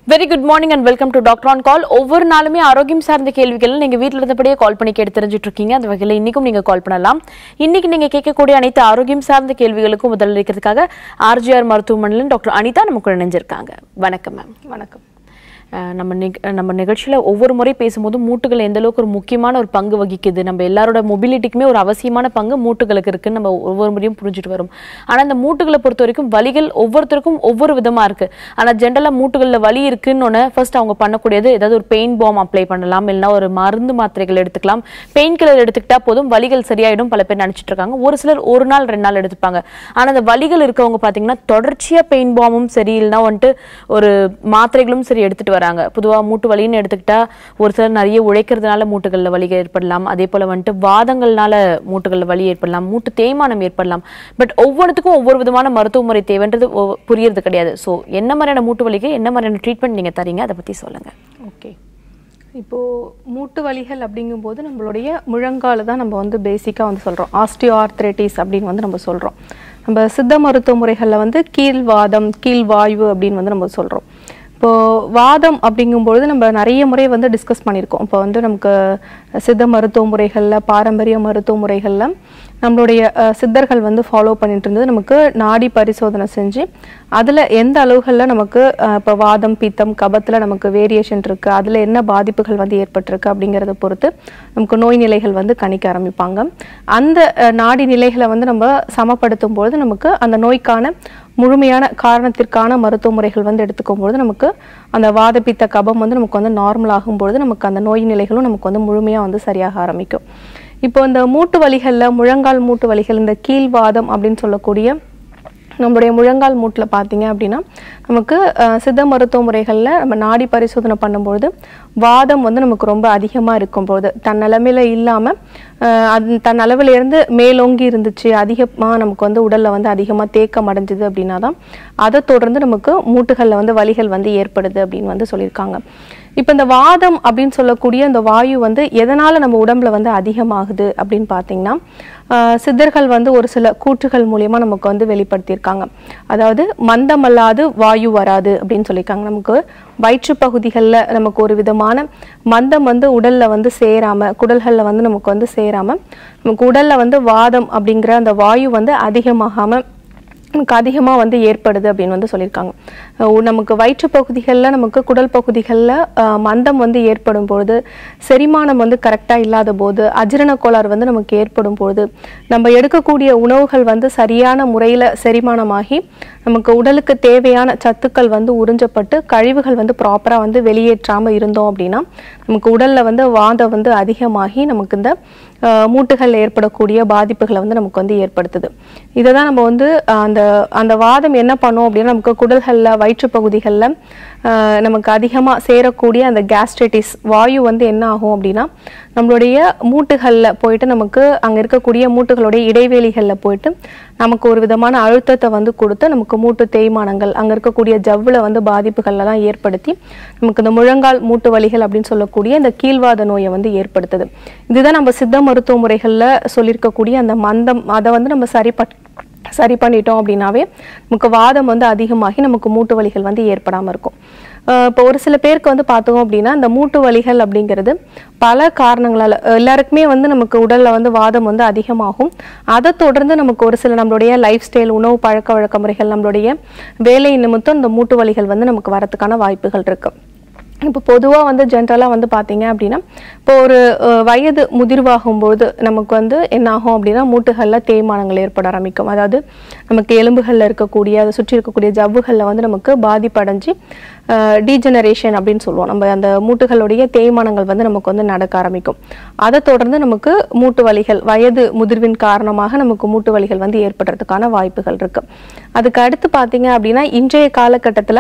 very good morning and welcome to doctor on call ஒவ்வொரு நாளுமே ஆரோக்கியம் சார்ந்த கேள்விகள் நீங்க வீட்ல இருந்தபடியே கால் பண்ணி கேட்டு தெரிஞ்சுட்டு இருக்கீங்க அந்த வகையில் இன்னைக்கும் நீங்க கால் பண்ணலாம் இன்னைக்கு நீங்க கேட்கக்கூடிய அனைத்து ஆரோக்கியம் சார்ந்த கேள்விகளுக்கும் முதல் இருக்கிறதுக்காக ஆர்ஜிஆர் மருத்துவமனையில் டாக்டர் அனிதா நமக்கு இணைஞ்சிருக்காங்க வணக்கம் மேம் வணக்கம் அஹ் நம்ம நிக- நம்ம நிகழ்ச்சியில் ஒவ்வொரு முறை பேசும்போது மூட்டுகள் எந்த அளவுக்கு ஒரு முக்கியமான ஒரு பங்கு வகிக்குது நம்ம எல்லாரோட மொபிலிட்டிக்குமே ஒரு அவசியமான பங்கு மூட்டுகளுக்கு இருக்குன்னு நம்ம ஒவ்வொரு முறையும் புரிஞ்சுட்டு வரும் ஆனால் அந்த மூட்டுகளை பொறுத்த வரைக்கும் வலிகள் ஒவ்வொருத்தருக்கும் ஒவ்வொரு விதமா இருக்கு ஆனால் ஜென்ரலாக மூட்டுகளில் வலி இருக்குன்னு ஃபர்ஸ்ட் அவங்க பண்ணக்கூடியது ஏதாவது ஒரு பெயின் பாம் அப்ளை பண்ணலாம் இல்லைன்னா ஒரு மருந்து மாத்திரைகள் எடுத்துக்கலாம் பெயின் கில்லர் எடுத்துக்கிட்டா போதும் வலிகள் சரியாயிடும் பல பேர் நினைச்சிட்டு இருக்காங்க ஒரு சிலர் ஒரு நாள் ரெண்டு நாள் எடுத்துப்பாங்க ஆனால் அந்த வலிகள் இருக்கவங்க பார்த்தீங்கன்னா தொடர்ச்சியா பெயின் பாமும் சரி இல்லைன்னா வந்துட்டு ஒரு மாத்திரைகளும் சரி எடுத்துட்டு வராங்க பொதுவா மூட்டு வலின்னு எடுத்துக்கிட்டா ஒரு சிலர் நிறைய உழைக்கிறதுனால மூட்டுகள்ல வலி ஏற்படலாம் அதே போல வந்துட்டு வாதங்கள்னால மூட்டுகள்ல வலி ஏற்படலாம் மூட்டு தேய்மானம் ஏற்படலாம் பட் ஒவ்வொன்றுத்துக்கும் ஒவ்வொரு விதமான மருத்துவ முறை தேவைன்றது ஒவ்வொ- புரியறது கிடையாது ஸோ என்ன மாதிரியான மூட்டு வலிக்கு என்ன மாதிரியான ட்ரீட்மெண்ட் நீங்க தரீங்க அதை பத்தி சொல்லுங்க ஓகே இப்போ மூட்டு வலிகள் அப்படிங்கும்போது நம்மளுடைய முழங்கால தான் நம்ம வந்து பேசிக்காக வந்து சொல்கிறோம் ஆஸ்டியோ ஆர்த்ரைட்டிஸ் அப்படின்னு வந்து நம்ம சொல்கிறோம் நம்ம சித்த மருத்துவ முறைகளில் வந்து கீழ்வாதம் கீழ்வாய்வு அப்படின்னு வந்து நம்ம சொல்கிறோம் இப்போ வாதம் அப்படிங்கும்பொழுது நம்ம நிறைய முறை வந்து டிஸ்கஸ் பண்ணியிருக்கோம் இப்போ வந்து நமக்கு சித்த மருத்துவ முறைகளில் பாரம்பரிய மருத்துவ முறைகளில் நம்மளுடைய அஹ், சித்தர்கள் வந்து ஃபாலோ பண்ணிட்டு இருந்தது நமக்கு நாடி பரிசோதனை செஞ்சு அதில் எந்த அளவுகளில் நமக்கு அஹ், இப்போ வாதம் பித்தம் கபத்தில் நமக்கு வேரியேஷன் இருக்குது அதில் என்ன பாதிப்புகள் வந்து ஏற்பட்டிருக்கு அப்படிங்கிறத பொறுத்து நமக்கு நோய் நிலைகள் வந்து கணிக்க ஆரம்பிப்பாங்க அந்த அஹ், நாடி நிலைகளை வந்து நம்ம சமப்படுத்தும் பொழுது நமக்கு அந்த நோய்க்கான முழுமையான காரணத்திற்கான மருத்துவ முறைகள் வந்து எடுத்துக்கும் பொழுது நமக்கு அந்த வாத பித்த கபம் வந்து நமக்கு வந்து நார்மல் ஆகும்பொழுது நமக்கு அந்த நோய் நிலைகளும் நமக்கு வந்து முழுமையாக வந்து சரியாக ஆரம்பிக்கும் இப்போ இந்த மூட்டு வலிகளில் முழங்கால் மூட்டு வலிகள் இந்த கீழ்வாதம் அப்படின்னு சொல்லக்கூடிய நம்மளுடைய முழங்கால் மூட்டில் பார்த்தீங்க அப்படின்னா நமக்கு அஹ், சித்த மருத்துவ முறைகளில் நம்ம நாடி பரிசோதனை பண்ணும்பொழுது வாதம் வந்து நமக்கு ரொம்ப அதிகமாக இருக்கும்பொழுது தன் நிலைமையில இல்லாமல் அது தன் அளவிலேருந்து மேலோங்கி இருந்துச்சு அதிகமாக நமக்கு வந்து உடலில் வந்து அதிகமாக தேக்கம் அடைஞ்சுது அப்படின்னா தான் அதை தொடர்ந்து நமக்கு மூட்டுகளில் வந்து வலிகள் வந்து ஏற்படுது அப்படின்னு வந்து சொல்லியிருக்காங்க இப்போ இந்த வாதம் அப்படின்னு சொல்லக்கூடிய இந்த வாயு வந்து எதனால நம்ம உடம்புல வந்து அதிகமாகுது அப்படின்னு பார்த்தீங்கன்னா ஆஹ் சித்தர்கள் வந்து ஒரு சில கூற்றுகள் மூலியமா நமக்கு வந்து வெளிப்படுத்தியிருக்காங்க அதாவது மந்தமல்லாது வாயு வராது அப்படின்னு சொல்லியிருக்காங்க நமக்கு வயிற்று பகுதிகளில் நமக்கு ஒரு விதமான மந்தம் வந்து உடல்ல வந்து சேராம குடல்கள்ல வந்து நமக்கு வந்து சேராம நமக்கு உடல்ல வந்து வாதம் அப்படிங்கிற அந்த வாயு வந்து அதிகமாகாம நமக்கு அதிகமாக வந்து ஏற்படுது அப்படின்னு வந்து சொல்லியிருக்காங்க அஹ் நமக்கு வயிற்று பகுதிகளில் நமக்கு குடல் பகுதிகளில் மந்தம் வந்து ஏற்படும் பொழுது செரிமானம் வந்து கரெக்டாக இல்லாத போது அஜீரண கோளாறு வந்து நமக்கு ஏற்படும் பொழுது நம்ம எடுக்கக்கூடிய உணவுகள் வந்து சரியான முறையில் செரிமானமாகி நமக்கு உடலுக்கு தேவையான சத்துக்கள் வந்து உறிஞ்சப்பட்டு கழிவுகள் வந்து ப்ராப்பராக வந்து வெளியேற்றாமல் இருந்தோம் அப்படின்னா நமக்கு உடலில் வந்து வாதம் வந்து அதிகமாகி நமக்கு இந்த அஹ், மூட்டுகள்ல ஏற்படக்கூடிய பாதிப்புகளை வந்து நமக்கு வந்து ஏற்படுத்துது இதை தான் நம்ம வந்து அஹ், அந்த அந்த வாதம் என்ன பண்ணும் அப்படின்னா நமக்கு குடல்களில் வயிற்று பகுதிகளில் நமக்கு அதிகமாக சேரக்கூடிய அந்த கேஸ்ட்ரைட்டிஸ் வாயு வந்து என்ன ஆகும் அப்படின்னா நம்மளுடைய மூட்டுகளில் போயிட்டு நமக்கு அங்கே இருக்கக்கூடிய மூட்டுகளுடைய இடைவெளிகளில் போயிட்டு நமக்கு ஒரு விதமான அழுத்தத்தை வந்து கொடுத்து நமக்கு மூட்டு தேய்மானங்கள் அங்கே இருக்கக்கூடிய ஜவ்வில் வந்து பாதிப்புகளெல்லாம் ஏற்படுத்தி நமக்கு இந்த முழங்கால் மூட்டு வலிகள் அப்படின்னு சொல்லக்கூடிய இந்த கீழ்வாத நோயை வந்து ஏற்படுத்துது இதுதான் நம்ம சித்த மருத்துவ முறைகளில் சொல்லியிருக்கக்கூடிய அந்த மந்தம் அதை வந்து நம்ம சரி பட் சரி பண்ணிட்டோம் அப்படின்னாவே நமக்கு வாதம் வந்து அதிகமாகி நமக்கு மூட்டு வலிகள் வந்து ஏற்படாமல் இருக்கும் அஹ் இப்போ ஒரு சில பேருக்கு வந்து பார்த்தோம் அப்படின்னா இந்த மூட்டு வலிகள் அப்படிங்கிறது பல காரணங்களால அஹ் எல்லாருக்குமே வந்து நமக்கு உடல்ல வந்து வாதம் வந்து அதிகமாகும் அதை தொடர்ந்து நமக்கு ஒரு சில நம்மளுடைய லைஃப் ஸ்டைல் உணவு பழக்க வழக்க முறைகள் நம்மளுடைய வேலை நிமித்தம் இந்த மூட்டு வலிகள் வந்து நமக்கு வரதுக்கான வாய்ப்புகள் இருக்கு இப்போ பொதுவாக வந்து ஜென்ரலாக வந்து பார்த்தீங்க அப்படின்னா இப்போ ஒரு அஹ், வயது முதிர்வாகும்போது நமக்கு வந்து என்ன ஆகும் அப்படின்னா மூட்டுகளில் தேய்மானங்கள் ஏற்பட ஆரம்பிக்கும் அதாவது நமக்கு எலும்புகளில் இருக்கக்கூடிய அதை சுற்றி இருக்கக்கூடிய ஜவ்வுகளில் வந்து நமக்கு பாதிப்படைஞ்சு டீஜெனரேஷன் அப்படின்னு சொல்லுவோம் நம்ம அந்த மூட்டுகளுடைய தேய்மானங்கள் வந்து நமக்கு வந்து நடக்க ஆரம்பிக்கும் அதை தொடர்ந்து நமக்கு மூட்டு வலிகள் வயது முதிர்வின் காரணமாக நமக்கு மூட்டு வலிகள் வந்து ஏற்படுறதுக்கான வாய்ப்புகள் இருக்கு அதுக்கு அடுத்து பார்த்தீங்க அப்படின்னா இன்றைய காலகட்டத்தில்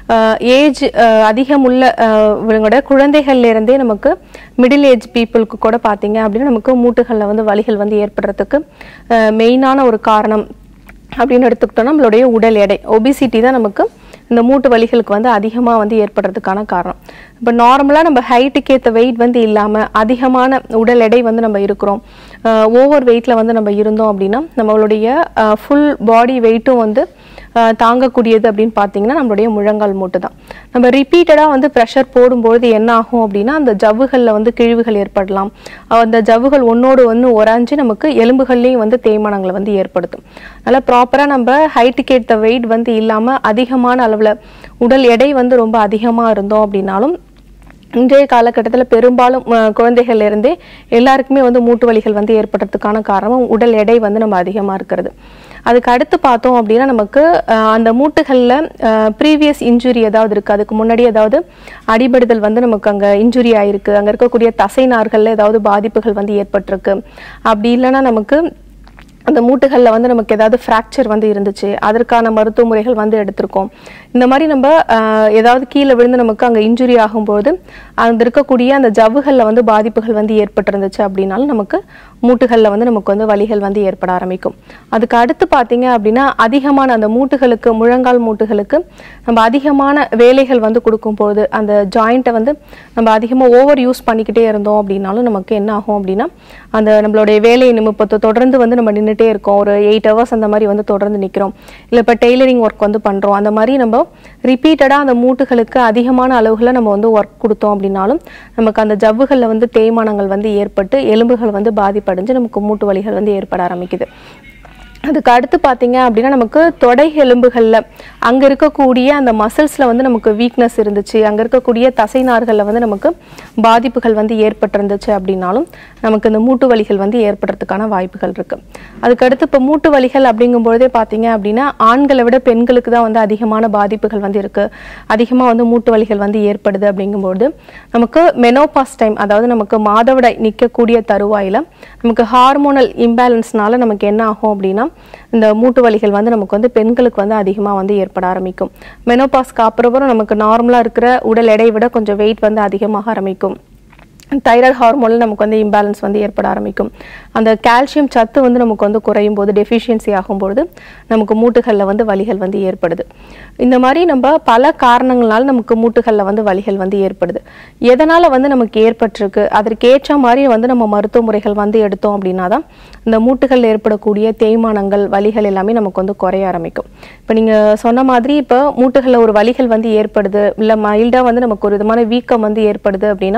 ஏஜ் அதிகமுள்ள அஹ், இவங்களோட குழந்தைகள்ல இருந்தே நமக்கு மிடில் ஏஜ் பீப்புளுக்கு கூட பார்த்தீங்க அப்படின்னா நமக்கு மூட்டுகளில் வந்து வலிகள் வந்து ஏற்படுறதுக்கு மெயினான ஒரு காரணம் அப்படின்னு எடுத்துக்கிட்டோம்னா நம்மளுடைய உடல் எடை ஒபிசிட்டி தான் நமக்கு இந்த மூட்டு வலிகளுக்கு வந்து அதிகமாக வந்து ஏற்படுறதுக்கான காரணம் இப்போ நார்மலாக நம்ம ஹைட்டுக்கு ஏற்ற வெயிட் வந்து இல்லாமல் அதிகமான உடல் எடை வந்து நம்ம இருக்கிறோம் ஓவர் வெயிட்டில் வந்து நம்ம இருந்தோம் அப்படின்னா நம்மளுடைய ஃபுல் பாடி வெயிட்டும் வந்து அஹ், தாங்கக்கூடியது அப்படின்னு பார்த்தீங்கன்னா நம்மளுடைய முழங்கால் மூட்டு தான் நம்ம ரிப்பீட்டடாக வந்து ப்ரெஷர் போடும்பொழுது என்ன ஆகும் அப்படின்னா அந்த ஜவ்வுகளில் வந்து கிழிவுகள் ஏற்படலாம் அஹ், அந்த ஜவ்வுகள் ஒன்னோடு ஒன்று உறைஞ்சு நமக்கு எலும்புகள்லேயும் வந்து தேய்மானங்களை வந்து ஏற்படுத்தும் அதனால் ப்ராப்பராக நம்ம ஹைட்டுக்கு ஏற்ற வெயிட் வந்து இல்லாமல் அதிகமான அளவில் உடல் எடை வந்து ரொம்ப அதிகமாக இருந்தோம் அப்படின்னாலும் இன்றைய காலகட்டத்தில் பெரும்பாலும் அஹ், குழந்தைகள்ல இருந்தே எல்லாருக்குமே வந்து மூட்டு வலிகள் வந்து ஏற்படுறதுக்கான காரணம் உடல் எடை வந்து நம்ம அதிகமாக இருக்கிறது அதுக்கு அடுத்து பார்த்தோம் அப்படின்னா நமக்கு அஹ், அந்த மூட்டுகளில் ப்ரீவியஸ் இன்ஜுரி ஏதாவது இருக்குது அதுக்கு முன்னாடி ஏதாவது அடிபடுதல் வந்து நமக்கு அங்கே இன்ஜுரி ஆயிருக்கு அங்கே இருக்கக்கூடிய தசை நார்களில் ஏதாவது பாதிப்புகள் வந்து ஏற்பட்டிருக்கு அப்படி இல்லைன்னா நமக்கு அந்த மூட்டுகளில் வந்து நமக்கு ஏதாவது ஃப்ராக்சர் வந்து இருந்துச்சு அதற்கான மருத்துவ முறைகள் வந்து எடுத்திருக்கோம் இந்த மாதிரி நம்ம ஆஹ், ஏதாவது கீழே விழுந்து நமக்கு அங்கே இன்ஜுரி ஆகும்போது அங்க இருக்கக்கூடிய அந்த ஜவ்வுகளில் வந்து பாதிப்புகள் வந்து ஏற்பட்டிருந்துச்சு அப்படின்னாலும் நமக்கு மூட்டுகளில் வந்து நமக்கு வந்து வலிகள் வந்து ஏற்பட ஆரம்பிக்கும் அதுக்கு அடுத்து பார்த்தீங்க அப்படின்னா அதிகமான அந்த மூட்டுகளுக்கு முழங்கால் மூட்டுகளுக்கு நம்ம அதிகமான வேலைகள் வந்து கொடுக்கும்போது அந்த ஜாயிண்ட்டை வந்து நம்ம அதிகமாக ஓவர் யூஸ் பண்ணிக்கிட்டே இருந்தோம் அப்படின்னாலும் நமக்கு என்ன ஆகும் அப்படின்னா அந்த நம்மளுடைய வேலை நிமிப்பத்தை தொடர்ந்து வந்து நம்ம நின்றுட்டே இருக்கோம் ஒரு எயிட் ஹவர்ஸ் அந்த மாதிரி வந்து தொடர்ந்து நிற்கிறோம் இல்லை இப்போ டெய்லரிங் ஒர்க் வந்து பண்ணுறோம் அந்த மாதிரி நம்ம ரிப்பீட்டடாக அந்த மூட்டுகளுக்கு அதிகமான அளவுகளில் நம்ம வந்து ஒர்க் கொடுத்தோம் அப்படின்னாலும் நமக்கு அந்த ஜவ்வுகளில் வந்து தேய்மானங்கள் வந்து ஏற்பட்டு எலும்புகள் வந்து பாதிப்படைஞ்சு நமக்கு மூட்டு வலிகள் வந்து ஏற்பட ஆரம்பிக்குது அதுக்கு அடுத்து பார்த்தீங்க அப்படின்னா நமக்கு தொடை எலும்புகளில் அங்கே இருக்கக்கூடிய அந்த மசில்ஸில் வந்து நமக்கு வீக்னஸ் இருந்துச்சு அங்கே இருக்கக்கூடிய தசை நார்களில் வந்து நமக்கு பாதிப்புகள் வந்து ஏற்பட்டிருந்துச்சு அப்படின்னாலும் நமக்கு இந்த மூட்டு வலிகள் வந்து ஏற்படுறதுக்கான வாய்ப்புகள் இருக்கு அதுக்கு அடுத்து இப்போ மூட்டு வலிகள் அப்படிங்கும்பொழுதே பார்த்தீங்க அப்படின்னா ஆண்களை விட பெண்களுக்கு தான் வந்து அதிகமான பாதிப்புகள் வந்து இருக்கு அதிகமாக வந்து மூட்டு வலிகள் வந்து ஏற்படுது அப்படிங்கும்போது நமக்கு மெனோபாஸ் டைம் அதாவது நமக்கு மாதவிடாய் நிற்கக்கூடிய தருவாயில நமக்கு ஹார்மோனல் இம்பேலன்ஸ்னால நமக்கு என்ன ஆகும் அப்படின்னா இந்த மூட்டு வலிகள் வந்து நமக்கு வந்து பெண்களுக்கு வந்து அதிகமாக வந்து ஏற்பட ஆரம்பிக்கும் மெனோபாஸ்க்கு அப்புறம் நமக்கு நார்மலாக இருக்கிற உடல் எடை விட கொஞ்சம் வெயிட் வந்து அதிகமாக ஆரம்பிக்கும் தைராய்டு ஹார்மோனில் நமக்கு வந்து இம்பேலன்ஸ் வந்து ஏற்பட ஆரம்பிக்கும் அந்த கால்சியம் சத்து வந்து நமக்கு வந்து குறையும் போது டெஃபிஷியன்சி ஆகும்பொழுது நமக்கு மூட்டுகளில் வந்து வலிகள் வந்து ஏற்படுது இந்த மாதிரி நம்ம பல காரணங்களால் நமக்கு மூட்டுகளில் வந்து வலிகள் வந்து ஏற்படுது எதனால் வந்து நமக்கு ஏற்பட்டிருக்கு அதற்கு ஏற்ற மாதிரி வந்து நம்ம மருத்துவ முறைகள் வந்து எடுத்தோம் அப்படின்னா தான் இந்த மூட்டுகளில் ஏற்படக்கூடிய தேய்மானங்கள் வலிகள் எல்லாமே நமக்கு வந்து குறைய ஆரம்பிக்கும் இப்போ நீங்கள் சொன்ன மாதிரி இப்போ மூட்டுகளில் ஒரு வலிகள் வந்து ஏற்படுது இல்லை மைல்டாக வந்து நமக்கு ஒரு விதமான வீக்கம் வந்து ஏற்படுது அப்படின்னா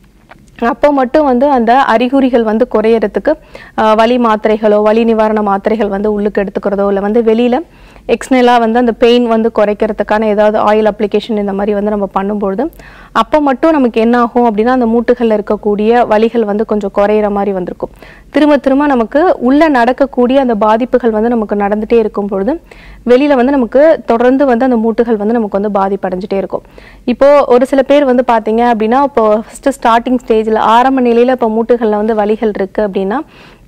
அப்போ மட்டும் வந்து அந்த அறிகுறிகள் வந்து குறையறதுக்கு ஆஹ், வலி மாத்திரைகளோ வலி நிவாரண மாத்திரைகள் வந்து உள்ளுக்கு எடுத்துக்கிறதோ இல்லை வந்து வெளியில எக்ஸ்னலா வந்து அந்த பெயின் வந்து குறைக்கிறதுக்கான ஏதாவது ஆயில் அப்ளிகேஷன் இந்த மாதிரி வந்து நம்ம பண்ணும்பொழுது அப்போ மட்டும் நமக்கு என்ன ஆகும் அப்படின்னா அந்த மூட்டுகளில் இருக்கக்கூடிய வலிகள் வந்து கொஞ்சம் குறையிற மாதிரி வந்திருக்கும் திரும்ப திரும்ப நமக்கு உள்ள நடக்கக்கூடிய அந்த பாதிப்புகள் வந்து நமக்கு நடந்துட்டே இருக்கும் பொழுது வெளியில வந்து நமக்கு தொடர்ந்து வந்து அந்த மூட்டுகள் வந்து நமக்கு வந்து பாதிப்படைஞ்சிட்டே இருக்கும் இப்போ ஒரு சில பேர் வந்து பாத்தீங்க அப்படின்னா இப்போ ஃபர்ஸ்ட் ஸ்டார்டிங் ஸ்டேஜ்ல ஆரம்ப நிலையில இப்போ மூட்டுகள்ல வந்து வலிகள் இருக்கு அப்படின்னா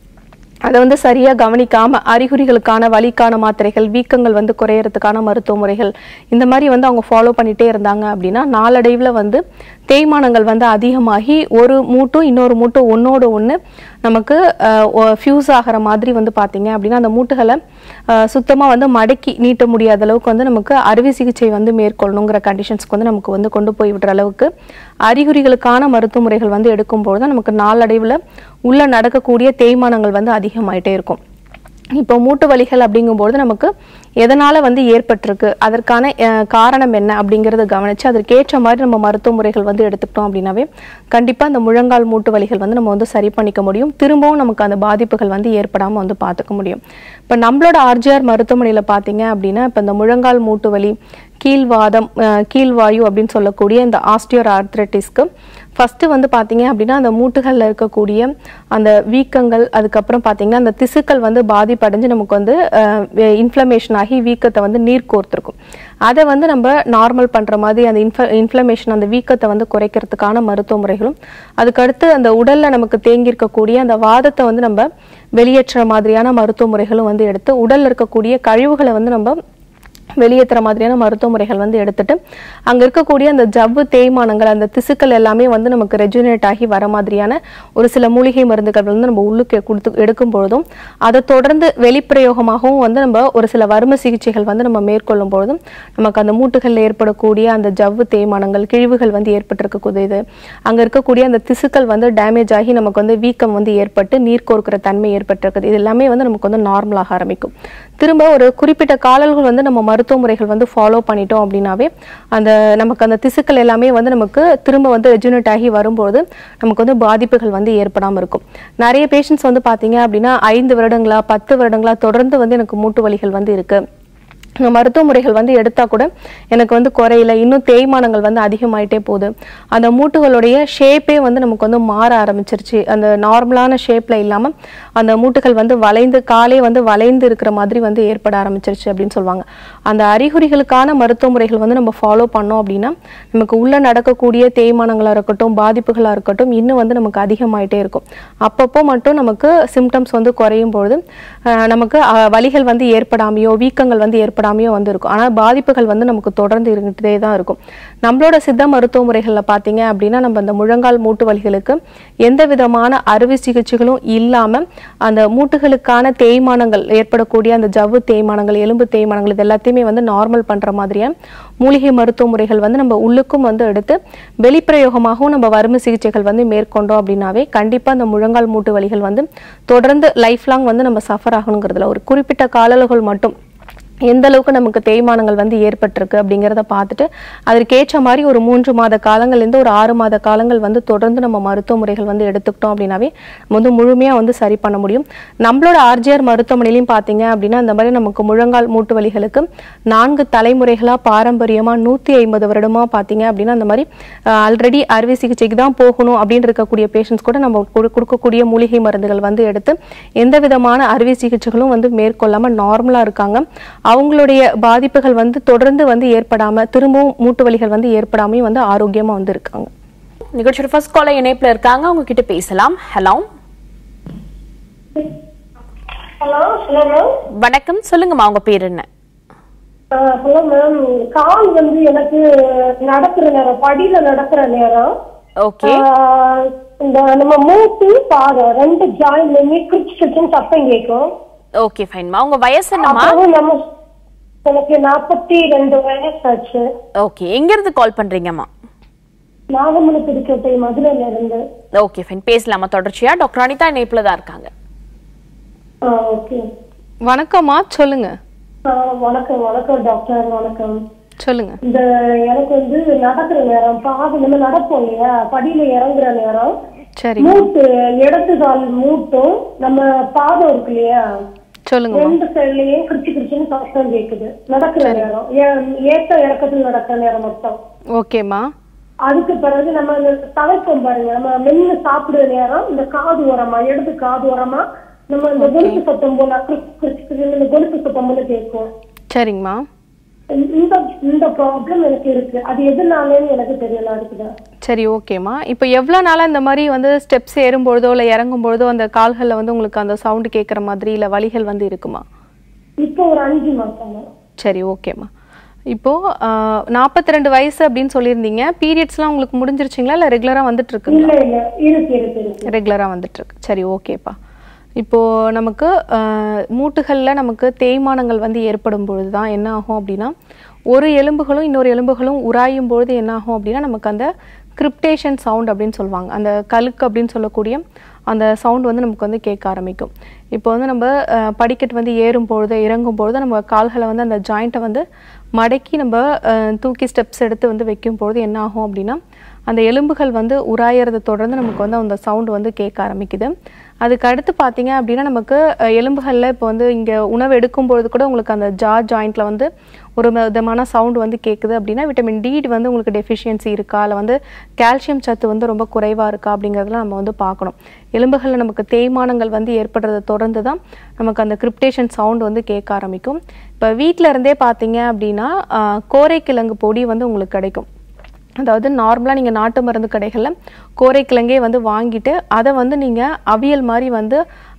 அதை வந்து சரியா கவனிக்காம அறிகுறிகளுக்கான வலிக்கான மாத்திரைகள் வீக்கங்கள் வந்து குறையறதுக்கான மருத்துவ முறைகள் இந்த மாதிரி வந்து அவங்க ஃபாலோ பண்ணிட்டே இருந்தாங்க அப்படின்னா நாளடைவில் வந்து தேய்மானங்கள் வந்து அதிகமாகி ஒரு மூட்டும் இன்னொரு மூட்டும் ஒன்னோட ஒன்று நமக்கு ஃபியூஸ் ஆகிற மாதிரி வந்து பார்த்தீங்க அப்படின்னா அந்த மூட்டுகளை சுத்தமாக வந்து மடக்கி நீட்ட முடியாத அளவுக்கு வந்து நமக்கு அறுவை சிகிச்சை வந்து மேற்கொள்ளணுங்கிற கண்டிஷன்ஸ்க்கு வந்து நமக்கு வந்து கொண்டு போய் விடுற அளவுக்கு அறிகுறிகளுக்கான மருத்துவ முறைகள் வந்து எடுக்கும்போது தான் நமக்கு நாளடைவில் உள்ள நடக்கக்கூடிய தேய்மானங்கள் வந்து அதிகமாயிட்டே இருக்கும் இப்போ மூட்டு வலிகள் அப்படிங்கும்போது நமக்கு எதனால வந்து ஏற்பட்டிருக்கு அதற்கான அஹ், காரணம் என்ன அப்படிங்கறத கவனிச்சு அதற்கேற்ற மாதிரி நம்ம மருத்துவ முறைகள் வந்து எடுத்துக்கிட்டோம் அப்படின்னாவே கண்டிப்பா அந்த முழங்கால் மூட்டு வலிகள் வந்து நம்ம வந்து சரி பண்ணிக்க முடியும் திரும்பவும் நமக்கு அந்த பாதிப்புகள் வந்து ஏற்படாம வந்து பார்த்துக்க முடியும் இப்போ நம்மளோட ஆர்ஜிஆர் மருத்துவமனையில பார்த்தீங்க அப்படின்னா இப்போ இந்த முழங்கால் மூட்டு வலி கீழ்வாதம் அஹ், கீழ்வாயு அப்படின்னு சொல்லக்கூடிய இந்த ஆஸ்டியோர் ஆர்த்ரட்டிஸ்க்கு ஃபர்ஸ்ட் வந்து பார்த்தீங்க அப்படின்னா அந்த மூட்டுகளில் இருக்கக்கூடிய அந்த வீக்கங்கள் அதுக்கப்புறம் பார்த்தீங்கன்னா அந்த திசுக்கள் வந்து பாதிப்படைஞ்சு நமக்கு வந்து இன்ஃப்ளமேஷன் ஆகி வீக்கத்தை வந்து நீர் கோர்த்திருக்கும் அதை வந்து நம்ம நார்மல் பண்ணுற மாதிரி அந்த இன்ஃப இன்ஃப்ளமேஷன் அந்த வீக்கத்தை வந்து குறைக்கிறதுக்கான மருத்துவ முறைகளும் அதுக்கடுத்து அந்த உடலில் நமக்கு தேங்கி இருக்கக்கூடிய அந்த வாதத்தை வந்து நம்ம வெளியேற்ற மாதிரியான மருத்துவ முறைகளும் வந்து எடுத்து உடல்ல இருக்கக்கூடிய கழிவுகளை வந்து நம்ம வெளியேற்றுற மாதிரியான மருத்துவ முறைகள் வந்து எடுத்துட்டு அங்க இருக்கக்கூடிய அந்த ஜவ்வு தேய்மானங்கள் அந்த திசுக்கள் எல்லாமே வந்து நமக்கு ரெஜுனேட் ஆகி வர மாதிரியான ஒரு சில மூலிகை மருந்துகள் வந்து நம்ம உள்ளுக்கு கொடுத்து எடுக்கும் பொழுதும் அதை தொடர்ந்து வெளிப்பிரயோகமாகவும் வந்து நம்ம ஒரு சில வறுமை சிகிச்சைகள் வந்து நம்ம மேற்கொள்ளும் பொழுதும் நமக்கு அந்த மூட்டுகளில் ஏற்படக்கூடிய அந்த ஜவ்வு தேய்மானங்கள் கிழிவுகள் வந்து ஏற்பட்டிருக்கக்கூடியது அங்க இருக்கக்கூடிய அந்த திசுக்கள் வந்து டேமேஜ் ஆகி நமக்கு வந்து வீக்கம் வந்து ஏற்பட்டு நீர் கோர்க்கிற தன்மை ஏற்பட்டிருக்குது இது எல்லாமே வந்து நமக்கு வந்து நார்மலாக ஆரம்பிக்கும் திரும்ப ஒரு குறிப்பிட்ட காலங்கள் வந்து நம்ம மருத்துவ முறைகள் வந்து ஃபாலோ பண்ணிட்டோம் அப்படின்னாவே அந்த நமக்கு அந்த திசுக்கள் எல்லாமே வந்து நமக்கு திரும்ப வந்து ரெஜுனேட் ஆகி வரும்போது நமக்கு வந்து பாதிப்புகள் வந்து ஏற்படாமல் இருக்கும் நிறைய பேஷண்ட்ஸ் வந்து பார்த்தீங்க அப்படின்னா ஐந்து வருடங்களா பத்து வருடங்களா தொடர்ந்து வந்து எனக்கு மூட்டு வலிகள் வந்து இருக்கு இந்த மருத்துவ முறைகள் வந்து எடுத்தா கூட எனக்கு வந்து குறையல இன்னும் தேய்மானங்கள் வந்து அதிகமாயிட்டே போகுது அந்த மூட்டுகளுடைய ஷேப்பே வந்து நமக்கு வந்து மாற ஆரம்பிச்சிருச்சு அந்த நார்மலான ஷேப்ல இல்லாம அந்த மூட்டுகள் வந்து வளைந்து காலே வந்து வளைந்து இருக்கிற மாதிரி வந்து ஏற்பட ஆரம்பிச்சிருச்சு அப்படின்னு சொல்லுவாங்க அந்த அறிகுறிகளுக்கான மருத்துவ முறைகள் வந்து நம்ம ஃபாலோ பண்ணோம் அப்படின்னா நமக்கு உள்ள நடக்கக்கூடிய தேய்மானங்களா இருக்கட்டும் பாதிப்புகளா இருக்கட்டும் இன்னும் வந்து நமக்கு அதிகமாயிட்டே இருக்கும் அப்பப்போ மட்டும் நமக்கு சிம்டம்ஸ் வந்து குறையும் பொழுது அஹ், நமக்கு அஹ், வலிகள் வந்து ஏற்படாமையோ வீக்கங்கள் வந்து ஏற்படாமையோ வந்து இருக்கும் ஆனால் பாதிப்புகள் வந்து நமக்கு தொடர்ந்து இருந்துகிட்டே தான் இருக்கும் நம்மளோட சித்த மருத்துவ முறைகளில் பார்த்தீங்க அப்படின்னா நம்ம அந்த முழங்கால் மூட்டு வலிகளுக்கு எந்த விதமான அறுவை சிகிச்சைகளும் இல்லாமல் அந்த மூட்டுகளுக்கான தேய்மானங்கள் ஏற்படக்கூடிய அந்த ஜவ்வு தேய்மானங்கள் எலும்பு தேய்மானங்கள் இது எல்லாத்தையுமே வந்து நார்மல் பண்ற மாதிரியான மூலிகை மருத்துவ முறைகள் வந்து நம்ம உள்ளுக்கும் வந்து எடுத்து வெளிப்பிரயோகமாகவும் நம்ம வறுமை சிகிச்சைகள் வந்து மேற்கொண்டோம் அப்படின்னாவே கண்டிப்பா அந்த முழங்கால் மூட்டு வலிகள் வந்து தொடர்ந்து லைஃப் லாங் வந்து நம்ம சஃபர் ஆகணுங்கிறதுல ஒரு குறிப்பிட்ட கால அளவுகள் மட்டும் எந்த அளவுக்கு நமக்கு தேய்மானங்கள் வந்து ஏற்பட்டிருக்கு அப்படிங்கிறத பார்த்துட்டு அதற்கேற்ற மாதிரி ஒரு மூன்று மாத காலங்கள்லேருந்து ஒரு ஆறு மாத காலங்கள் வந்து தொடர்ந்து நம்ம மருத்துவ முறைகள் வந்து எடுத்துக்கிட்டோம் அப்படின்னாவே நம்ம வந்து முழுமையாக வந்து சரி பண்ண முடியும் நம்மளோட ஆர்ஜிஆர் மருத்துவமனையிலையும் பார்த்தீங்க அப்படின்னா இந்த மாதிரி நமக்கு முழங்கால் மூட்டு வலிகளுக்கு நான்கு தலைமுறைகளாக பாரம்பரியமாக நூற்றி ஐம்பது வருடமாக பார்த்தீங்க அப்படின்னா அந்த மாதிரி ஆல்ரெடி அறுவை சிகிச்சைக்கு தான் போகணும் அப்படின்னு இருக்கக்கூடிய பேஷண்ட்ஸ் கூட நம்ம கொடு- கொடுக்கக்கூடிய மூலிகை மருந்துகள் வந்து எடுத்து எந்த விதமான அறுவை சிகிச்சைகளும் வந்து மேற்கொள்ளாமல் நார்மலாக இருக்காங்க அவங்களுடைய பாதிப்புகள் வந்து தொடர்ந்து வந்து ஏற்படாம திரும்பவும் மூட்டு வலிகள் வந்து ஏற்படாமையும் வந்து ஆரோக்கியமா வந்து இருக்காங்க நிகழ்ச்சியோட ஃபர்ஸ்ட் காலர் இணைப்புல இருக்காங்க அவங்க கிட்ட பேசலாம் ஹலோ ஹலோ ஹலோ மேம் வணக்கம் சொல்லுங்கம்மா உங்க பேர் என்ன ஹலோ மேம் கால் வந்து எனக்கு நடக்கிற நேரம் படியில நடக்கிற நேரம் ஓகே ஆஹ், இந்த நம்ம மூட்டு பாதம் ரெண்டு ஜாயின்லயுமே கிரிச்சு கிரிச்சுன்னு சத்தம் கேட்கும் ஓகே ஃபைன்மா உங்க வயசு என்னம்மா அப்புறம் நம்ம எனக்கு நாற்பத்தி ரெண்டு வயசு ஆச்சு ஓகே எங்க இருந்து கால் பண்றீங்கம்மா நாகமணி திருக்கோட்டை மதுரையில இருந்து ஓகே ஃபைன் பேசலாமா தொடர்ச்சியா டாக்டர் அனிதா இணைப்புல தான் இருக்காங்க ஓகே வணக்கம்மா சொல்லுங்க வணக்கம் வணக்கம் டாக்டர் வணக்கம் சொல்லுங்க இந்த எனக்கு வந்து நடக்கிற நேரம் பாதம் நம்ம நடப்போம் இல்லையா படியில இறங்குற நேரம் சரிங்க மூட்டு இடது கால் மூட்டும் நம்ம பாதம் இருக்கு இல்லையா சொல்லுங்கம்மா ரெண்டு சைட்லயும் கிரிச்சு கிரிச்சுன்னு சத்தம் கேக்குது நடக்கிற நேரம் ஏ- ஏத்த இறக்கத்தில் நடக்கிற நேரம் மொத்தம் ஓகேம்மா அதுக்கு பிறகு நம்ம இந்த தலைப்பம் பாருங்க நம்ம மென்னு சாப்பிடுற நேரம் இந்த காது ஓரமா இடது காது ஓரமா நம்ம இந்த கொலுசு சத்தம் போல கிரிச்சு கிரிச்சு கிரிச்சுன்னு இந்த கொலுசு சத்தம் போல கேட்கும் சரிங்கம்மா இந்த இந்த ப்ராப்ளம் எனக்கு இருக்கு அது எதுனாலன்னு எனக்கு தெரியல அதுக்குதான் சரி ஓகேம்மா இப்போ எவ்வளோ நாளாக இந்த மாதிரி வந்து ஸ்டெப்ஸ் ஏறும்பொழுதோ இல்லை இறங்கும் பொழுதோ அந்த கால்களில் வந்து உங்களுக்கு அந்த சவுண்டு கேட்குற மாதிரி இல்லை வலிகள் வந்து இருக்குமா இப்போ ஒரு அஞ்சு மாசம் சரி ஓகேம்மா இப்போது நாற்பத்தி ரெண்டு வயசு அப்படின்னு சொல்லியிருந்தீங்க பீரியட்ஸ்லாம் உங்களுக்கு முடிஞ்சிருச்சுங்களா இல்லை ரெகுலராக வந்துட்டு இருக்குங்களா இல்ல இல்ல இருக்கு இருக்கு இருக்கு ரெகுலராக வந்துட்டுருக்கு சரி ஓகேப்பா இப்போது நமக்கு மூட்டுகளில் நமக்கு தேய்மானங்கள் வந்து ஏற்படும் பொழுது தான் என்ன ஆகும் அப்படின்னா ஒரு எலும்புகளும் இன்னொரு எலும்புகளும் உராயும் பொழுது என்ன ஆகும் அப்படின்னா நமக்கு அந்த கிரிப்டேஷன் சவுண்ட் அப்படின்னு சொல்லுவாங்க அந்த கலுக்கு அப்படின்னு சொல்லக்கூடிய அந்த சவுண்ட் வந்து நமக்கு வந்து கேட்க ஆரம்பிக்கும் இப்போ வந்து நம்ம அஹ், படிக்கட்டு வந்து ஏறும் பொழுது இறங்கும் பொழுது நம்ம கால்களை வந்து அந்த ஜாயிண்ட்டை வந்து மடக்கி நம்ம அஹ், தூக்கி ஸ்டெப்ஸ் எடுத்து வந்து வைக்கும் பொழுது என்ன ஆகும் அப்படின்னா அந்த எலும்புகள் வந்து உராயறதை தொடர்ந்து நமக்கு வந்து அந்த சவுண்ட் வந்து கேட்க ஆரம்பிக்குது அதுக்கு அடுத்து பார்த்தீங்க அப்படின்னா நமக்கு அஹ், எலும்புகளில் இப்போ வந்து இங்கே உணவு எடுக்கும் பொழுது கூட உங்களுக்கு அந்த ஜா ஜாயிண்ட்டில் வந்து ஒரு விதமான சவுண்ட் வந்து கேட்குது அப்படின்னா விட்டமின் டி வந்து உங்களுக்கு டெஃபிஷியன்சி இருக்கா இல்லை வந்து கால்சியம் சத்து வந்து ரொம்ப குறைவாக இருக்கா அப்படிங்கிறதெல்லாம் நம்ம வந்து பார்க்கணும் எலும்புகளில் நமக்கு தேய்மானங்கள் வந்து ஏற்படுறதை தொடர்ந்து தான் நமக்கு அந்த கிரிப்டேஷன் சவுண்ட் வந்து கேட்க ஆரம்பிக்கும் இப்போ வீட்டில் இருந்தே பார்த்தீங்க அப்படின்னா ஆஹ், கோரைக்கிழங்கு பொடி வந்து உங்களுக்கு கிடைக்கும் அதாவது நார்மலாக நீங்கள் நாட்டு மருந்து கடைகளில் கோரைக்கிழங்கே வந்து வாங்கிட்டு அதை வந்து நீங்கள் அவியல் மாதிரி வந்து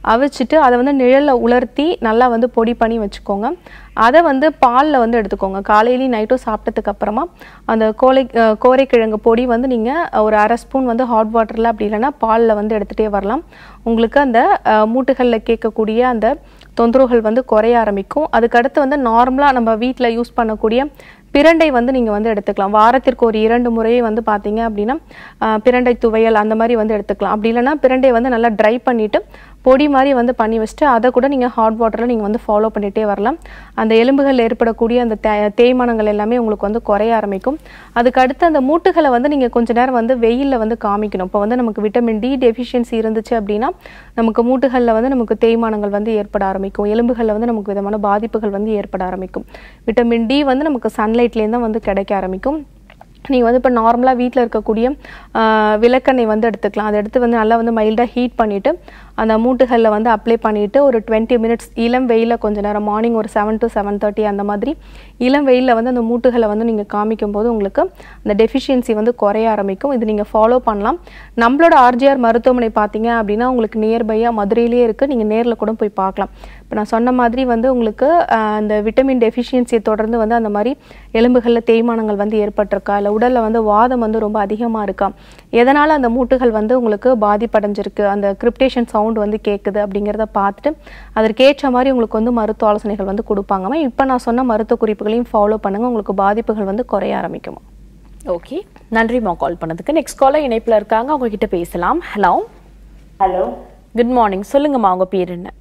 அவிச்சிட்டு அதை வந்து நிழலில் உலர்த்தி நல்லா வந்து பொடி பண்ணி வச்சுக்கோங்க அதை வந்து பாலில் வந்து எடுத்துக்கோங்க காலையிலையும் நைட்டும் சாப்பிட்டதுக்கு அப்புறமா அந்த கோலை அஹ் கோரைக்கிழங்கு பொடி வந்து நீங்கள் ஒரு அரை ஸ்பூன் வந்து ஹாட் வாட்டரில் அப்படி இல்லைன்னா பாலில் வந்து எடுத்துகிட்டே வரலாம் உங்களுக்கு அந்த மூட்டுகளில் கேட்கக்கூடிய அந்த தொந்தரவுகள் வந்து குறைய ஆரம்பிக்கும் அதுக்கடுத்து வந்து நார்மலாக நம்ம வீட்டில் யூஸ் பண்ணக்கூடிய பிரண்டை வந்து நீங்கள் வந்து எடுத்துக்கலாம் வாரத்திற்கு ஒரு இரண்டு முறையே வந்து பார்த்தீங்க அப்படின்னா ஆஹ், பிரண்டை துவையல் அந்த மாதிரி வந்து எடுத்துக்கலாம் அப்படி இல்லைன்னா பிரண்டையை வந்து நல்லா ட்ரை பண்ணிவிட்டு பொடி மாதிரி வந்து பண்ணி வச்சுட்டு அதை கூட நீங்கள் ஹாட் வாட்டரில் நீங்கள் வந்து ஃபாலோ பண்ணிகிட்டே வரலாம் அந்த எலும்புகள் ஏற்படக்கூடிய அந்த தே தேய்மானங்கள் எல்லாமே உங்களுக்கு வந்து குறைய ஆரம்பிக்கும் அதுக்கு அடுத்து அந்த மூட்டுகளை வந்து நீங்கள் கொஞ்ச நேரம் வந்து வெயிலில் வந்து காமிக்கணும் இப்போ வந்து நமக்கு விட்டமின் டி டெஃபிஷியன்சி இருந்துச்சு அப்படின்னா நமக்கு மூட்டுகளில் வந்து நமக்கு தேய்மானங்கள் வந்து ஏற்பட ஆரம்பிக்கும் எலும்புகளில் வந்து நமக்கு விதமான பாதிப்புகள் வந்து ஏற்பட ஆரம்பிக்கும் விட்டமின் டி வந்து நமக்கு சன்லைட்லேருந்து தான் வந்து கிடைக்க ஆரம்பிக்கும் நீங்கள் வந்து இப்போ நார்மலாக வீட்டில் இருக்கக்கூடிய ஆஹ், விளக்கெண்ணெய் வந்து எடுத்துக்கலாம் அதை எடுத்து வந்து நல்லா வந்து மைல்டாக ஹீட் பண்ணிவிட்டு அந்த மூட்டுகளில் வந்து அப்ளை பண்ணிவிட்டு ஒரு டுவெண்ட்டி மினிட்ஸ் இளம் வெயிலில் கொஞ்ச நேரம் மார்னிங் ஒரு செவன் to செவன் தேர்ட்டி அந்த மாதிரி இளம் வெயிலில் வந்து அந்த மூட்டுகளை வந்து நீங்கள் காமிக்கும் போது உங்களுக்கு அந்த டெஃபிஷியன்சி வந்து குறைய ஆரம்பிக்கும் இது நீங்கள் ஃபாலோ பண்ணலாம் நம்மளோட ஆர்ஜிஆர் மருத்துவமனை பார்த்தீங்க அப்படின்னா உங்களுக்கு நியர்பையாக மதுரையிலேயே இருக்குது நீங்கள் நேரில் கூட போய் பார்க்கலாம் இப்போ நான் சொன்ன மாதிரி வந்து உங்களுக்கு ஆஹ், அந்த விட்டமின் டெஃபிஷியன்சியை தொடர்ந்து வந்து அந்த மாதிரி எலும்புகளில் தேய்மானங்கள் வந்து ஏற்பட்டிருக்கா இல்லை உடலில் வந்து வாதம் வந்து ரொம்ப அதிகமாக இருக்கா எதனால் அந்த மூட்டுகள் வந்து உங்களுக்கு பாதிப்படைஞ்சிருக்கு அந்த கிரிப்டேஷன் சவுண்ட் வந்து கேட்குது அப்படிங்கிறத பார்த்துட்டு அதற்கேற்ற மாதிரி உங்களுக்கு வந்து மருத்துவ ஆலோசனைகள் வந்து கொடுப்பாங்கம்மா இப்போ நான் சொன்ன மருத்துவ குறிப்புகளையும் ஃபாலோ பண்ணுங்கள் உங்களுக்கு பாதிப்புகள் வந்து குறைய ஆரம்பிக்குமா ஓகே நன்றிம்மா கால் பண்ணதுக்கு நெக்ஸ்ட் காலர் இணைப்புல இருக்காங்க அவங்க கிட்ட பேசலாம் ஹலோ ஹலோ குட் மார்னிங் சொல்லுங்கம்மா உங்க பேர் என்ன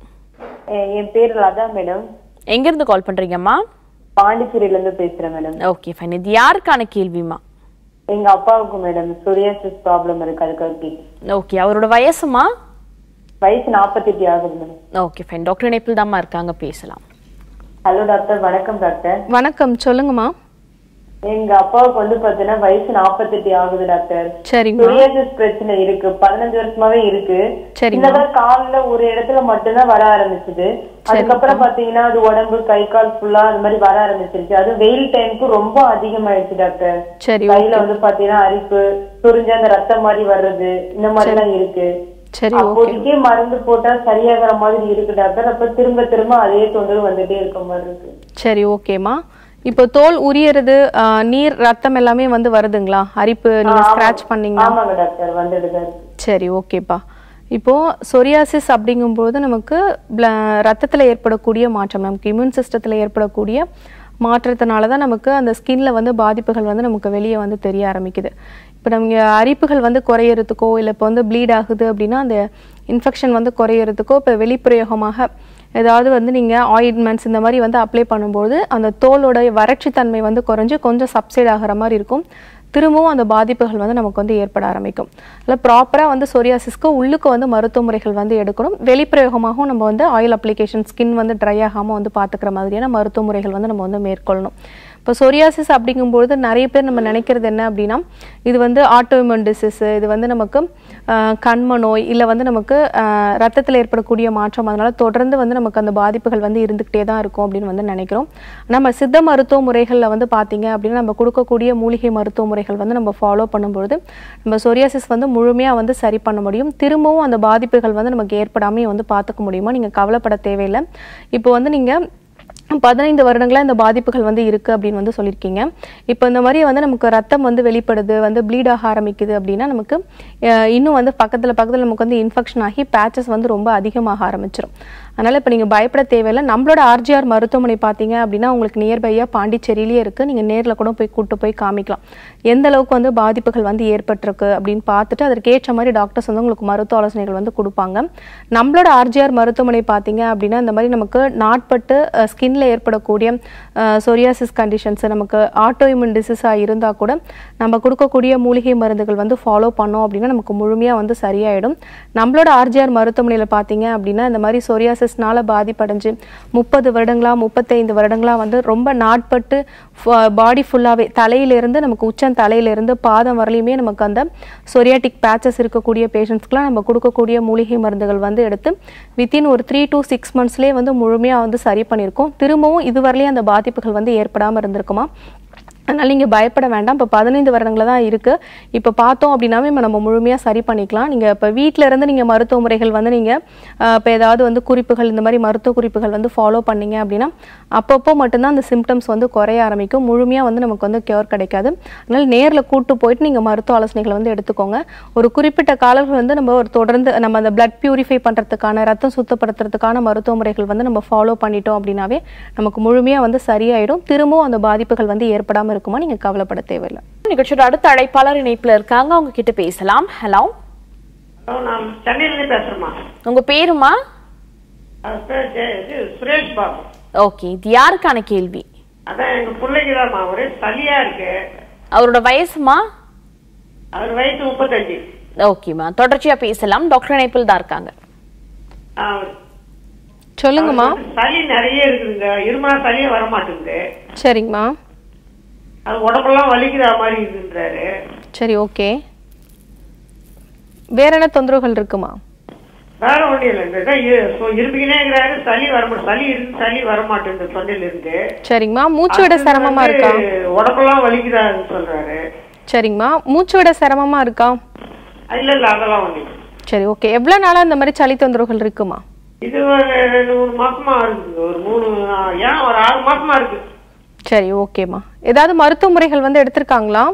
என் பேர் லதா மேடம் எங்க இருந்து கால் பண்றீங்கம்மா பாண்டிச்சேரியில இருந்து பேசுறேன் மேடம் ஓகே ஃபைன் இது யாருக்கான கேள்விமா எங்க அப்பாவுக்கு மேடம் சொரியாசிஸ் ப்ராப்ளம் இருக்கு அதுக்காக ஓகே அவரோட வயசுமா வயசு நாற்பத்தெட்டு ஆகுது மேடம் ஓகே ஃபைன் டாக்டர் இணைப்பில் தாம்மா இருக்காங்க பேசலாம் ஹலோ டாக்டர் வணக்கம் டாக்டர் வணக்கம் சொல்லுங்கம்மா எங்க அப்பாவுக்கு வந்து பாத்தீங்கன்னா வயசு நாற்பத்தெட்டு ஆகுது டாக்டர் சரிங்கம்மா சொரியாசிஸ் பிரச்சனை இருக்கு பதினஞ்சு வருஷமாவே இருக்கு சரிங்கம்மா சின்னதா கால்ல ஒரு இடத்துல மட்டும்தான் வர ஆரம்பிச்சது அதுக்கப்புறம் பாத்தீங்கன்னா அது உடம்பு கை கால் ஃபுல்லா அந்த மாதிரி வர ஆரம்பிச்சிருச்சு அது வெயில் டைமுக்கு ரொம்ப அதிகமாயிடுச்சு டாக்டர் சரி கையில வந்து பாத்தீங்கன்னா அரிப்பு சுரிஞ்சு அந்த ரத்தம் மாதிரி வர்றது இந்த மாதிரி எல்லாம் இருக்கு சரி ஓகே அப்போதைக்கே மருந்து போட்டா சரியாகிற மாதிரி இருக்கு டாக்டர் அப்ப திரும்ப திரும்ப அதே தொந்தரவு வந்துட்டே இருக்க மாதிரி இருக்கு சரி ஓகேம்மா இப்போ தோல் உரியறது ஆ, நீர் ரத்தம் எல்லாமே வந்து வருதுங்களா அரிப்பு நீங்க ஸ்கிராட்ச் பண்ணீங்களா ஆமாங்க டாக்டர் வந்துடுதான் இருக்கு சரி ஓகேப்பா இப்போ சொரியாசிஸ் அப்படிங்கும்போது நமக்கு ரத்தத்தில் ஏற்படக்கூடிய மாற்றம் நமக்கு இம்யூன் சிஸ்டத்தில் ஏற்படக்கூடிய மாற்றத்தினால தான் நமக்கு அந்த ஸ்கின்ல வந்து பாதிப்புகள் வந்து நமக்கு வெளியே வந்து தெரிய ஆரம்பிக்குது இப்போ நமக்கு அரிப்புகள் வந்து குறையறதுக்கோ இல்லை இப்போ வந்து ப்ளீட் ஆகுது அப்படின்னா அந்த இன்ஃபெக்ஷன் வந்து குறையறதுக்கோ இப்போ வெளிப்பிரயோகமாக ஏதாவது வந்து நீங்கள் ஆயின்மெண்ட்ஸ் இந்த மாதிரி வந்து அப்ளை பண்ணும்போது அந்த தோலோட வறட்சித்தன்மை வந்து குறைஞ்சு கொஞ்சம் சப்சைட் ஆகிற மாதிரி இருக்கும் திரும்பவும் அந்த பாதிப்புகள் வந்து நமக்கு வந்து ஏற்பட ஆரம்பிக்கும் இல்லை ப்ராப்பராக வந்து சொரியாசிஸ்க்கு உள்ளுக்கு வந்து மருத்துவ முறைகள் வந்து எடுக்கணும் வெளிப்பிரயோகமாகவும் நம்ம வந்து ஆயில் அப்ளிகேஷன் ஸ்கின் வந்து ட்ரை ஆகாமல் வந்து பார்த்துக்கிற மாதிரியான மருத்துவ முறைகள் வந்து நம்ம வந்து மேற்கொள்ளணும் இப்போ சொரியாசிஸ் அப்படிங்கும்பொழுது நிறைய பேர் நம்ம நினைக்கிறது என்ன அப்படின்னா இது வந்து ஆட்டோஇம்யூன் டிசீஸ் இது வந்து நமக்கு ஆஹ், கண்ம நோய் இல்லை வந்து நமக்கு ரத்தத்தில் ஏற்படக்கூடிய மாற்றம் அதனால தொடர்ந்து வந்து நமக்கு அந்த பாதிப்புகள் வந்து இருந்துக்கிட்டே தான் இருக்கும் அப்படின்னு வந்து நினைக்கிறோம் நம்ம சித்த மருத்துவ முறைகளில் வந்து பார்த்தீங்க அப்படின்னா நம்ம கொடுக்கக்கூடிய மூலிகை மருத்துவ முறைகள் வந்து நம்ம ஃபாலோ பண்ணும்பொழுது நம்ம சொரியாசிஸ் வந்து முழுமையாக வந்து சரி பண்ண முடியும் திரும்பவும் அந்த பாதிப்புகள் வந்து நமக்கு ஏற்படாமே வந்து பார்த்துக்க முடியுமா நீங்கள் கவலைப்பட தேவையில்லை இப்போ வந்து நீங்கள் பதினைந்து வருடங்களா இந்த பாதிப்புகள் வந்து இருக்கு அப்படின்னு வந்து சொல்லியிருக்கீங்க இப்போ இந்த மாதிரி வந்து நமக்கு ரத்தம் வந்து வெளிப்படுது வந்து ப்ளீட் ஆக ஆரம்பிக்குது அப்படின்னா நமக்கு அஹ், இன்னும் வந்து பக்கத்தில் பக்கத்தில் நமக்கு வந்து இன்ஃபெக்ஷன் ஆகி பேச்சஸ் வந்து ரொம்ப அதிகமாக ஆரம்பிச்சிடும் அதனால் இப்போ நீங்கள் பயப்பட தேவையில்லை நம்மளோட ஆர்ஜிஆர் மருத்துவமனை பார்த்தீங்க அப்படின்னா உங்களுக்கு நியர்பையாக பாண்டிச்சேரியிலேயே இருக்குது நீங்கள் நேரில் கூட போய் கூட்டு போய் காமிக்கலாம் எந்த அளவுக்கு வந்து பாதிப்புகள் வந்து ஏற்பட்டிருக்கு அப்படின்னு பார்த்துட்டு அதற்கேற்ற மாதிரி டாக்டர்ஸ் வந்து உங்களுக்கு மருத்துவ ஆலோசனைகள் வந்து கொடுப்பாங்க நம்மளோட ஆர்ஜிஆர் மருத்துவமனை பார்த்தீங்க அப்படின்னா இந்த மாதிரி நமக்கு நாட்பட்டு ஸ்கின்ல ஏற்படக்கூடிய சொரியாசிஸ் கண்டிஷன்ஸ் நமக்கு ஆட்டோ இம்யூன் டிசீஸாக இருந்தால் கூட நம்ம கொடுக்கக்கூடிய மூலிகை மருந்துகள் வந்து ஃபாலோ பண்ணோம் அப்படின்னா நமக்கு முழுமையாக வந்து சரியாயிடும் நம்மளோட ஆர்ஜிஆர் மருத்துவமனையில் பார்த்தீங்க அப்படின்னா இந்த மாதிரி சொரியாசிஸ்னால பாதிப்படைஞ்சு முப்பது வருடங்களா முப்பத்தைந்து வருடங்களா வந்து ரொம்ப நாட்பட்டு பாடி ஃபுல்லாகவே தலையிலிருந்து நமக்கு உச்சம் தலையிலிருந்து பாதம் வரலையுமே நமக்கு அந்த சொரியாட்டிக் பேச்சஸ் இருக்கக்கூடிய பேஷண்ட்ஸ்க்குலாம் நம்ம கொடுக்கக்கூடிய மூலிகை மருந்துகள் வந்து எடுத்து வித்தின் ஒரு த்ரீ to சிக்ஸ் மந்த்ஸ்லேயே வந்து முழுமையாக வந்து சரி பண்ணியிருக்கோம் திரும்பவும் இதுவரையிலையும் அந்த பாதிப்புகள் வந்து ஏற்படாமல் இருந்திருக்குமா அதனால் நீங்கள் பயப்பட வேண்டாம் இப்போ பதினைந்து வருடங்கள தான் இருக்குது இப்போ பார்த்தோம் அப்படின்னாவே இப்ப நம்ம முழுமையாக சரி பண்ணிக்கலாம் நீங்கள் இப்போ வீட்டில் இருந்து நீங்கள் மருத்துவ முறைகள் வந்து நீங்கள் இப்போ ஏதாவது வந்து குறிப்புகள் இந்த மாதிரி மருத்துவ குறிப்புகள் வந்து ஃபாலோ பண்ணீங்க அப்படின்னா அப்பப்போ மட்டும்தான் அந்த சிம்டம்ஸ் வந்து குறைய ஆரம்பிக்கும் முழுமையாக வந்து நமக்கு வந்து கியூர் கிடைக்காது அதனால் நேரில் கூட்டு போயிட்டு நீங்கள் மருத்துவ ஆலோசனைகளை வந்து எடுத்துக்கோங்க ஒரு குறிப்பிட்ட காலங்கள் வந்து நம்ம ஒரு தொடர்ந்து நம்ம அந்த பிளட் பியூரிஃபை பண்ணுறதுக்கான ரத்தம் சுத்தப்படுத்துறதுக்கான மருத்துவ முறைகள் வந்து நம்ம ஃபாலோ பண்ணிட்டோம் அப்படின்னாவே நமக்கு முழுமையாக வந்து சரியாயிடும் திரும்பவும் அந்த பாதிப்புகள் வந்து ஏற்படாமல் இருக்குமா நீங்கள் கவலைப்பட தேவையில்லை நிகழ்ச்சியோட அடுத்த அழைப்பாளர் இணைப்புல இருக்காங்க அவங்க கிட்ட பேசலாம் ஹலோ ஹலோ நான் சென்னையிலேருந்து பேசுகிறேம்மா உங்க பேருமா அது பேர் ஜெ- இது சுரேஷ் பாபு ஓகே இது யாருக்கான கேள்வி அதான் எங்கள் பிள்ளைக்கு தான்மா ஒரே சளியாக இருக்கு அவரோட வயசுமா அவர் வயசு முப்பத்தஞ்சு ஓகேம்மா தொடர்ச்சியா பேசலாம் டாக்டர் இணைப்பில் தான் இருக்காங்க அவர் சொல்லுங்கம்மா அவருக்கு சளி நிறைய இருக்குதுங்க இருமலா சளியே வர மாட்டேங்குது சரிங்கம்மா அது உடம்பெல்லாம் வலிக்கிற மாதிரி இருக்குன்றாரு சரி ஓகே வேற என்ன தொந்தரவுகள் இருக்குமா வேற ஒன்றும் இல்லைங்க இதான் இ- so இருமிக்கினே இருக்கிறாரு சளி வர மாட்டேன் சளி இருக்கு சளி வர மாட்டேங்குது தொண்டையில இருந்து சரிங்கம்மா மூச்சு விட அடுத்தது சிரமமா வந்து இருக்கா உடம்பெல்லாம் வலிக்குதான்னு சொல்றாரு சரிங்கம்மா மூச்சு விட சிரமமா இருக்கா இல்ல இல்ல அதெல்லாம் ஒண்ணு சரி ஓகே எவ்வளோ நாளா இந்த மாதிரி சளி தொந்தரவுகள் இருக்குமா இது ஒரு ரெண்டு மூணு மாசமா இருக்குது ஒரு மூணு ஆ, ஏன் ஒரு ஆறு மாசமா இருக்கு சரி ஓகேம்மா ஏதாவது மருத்துவ முறைகள் வந்து எடுத்திருக்காங்களா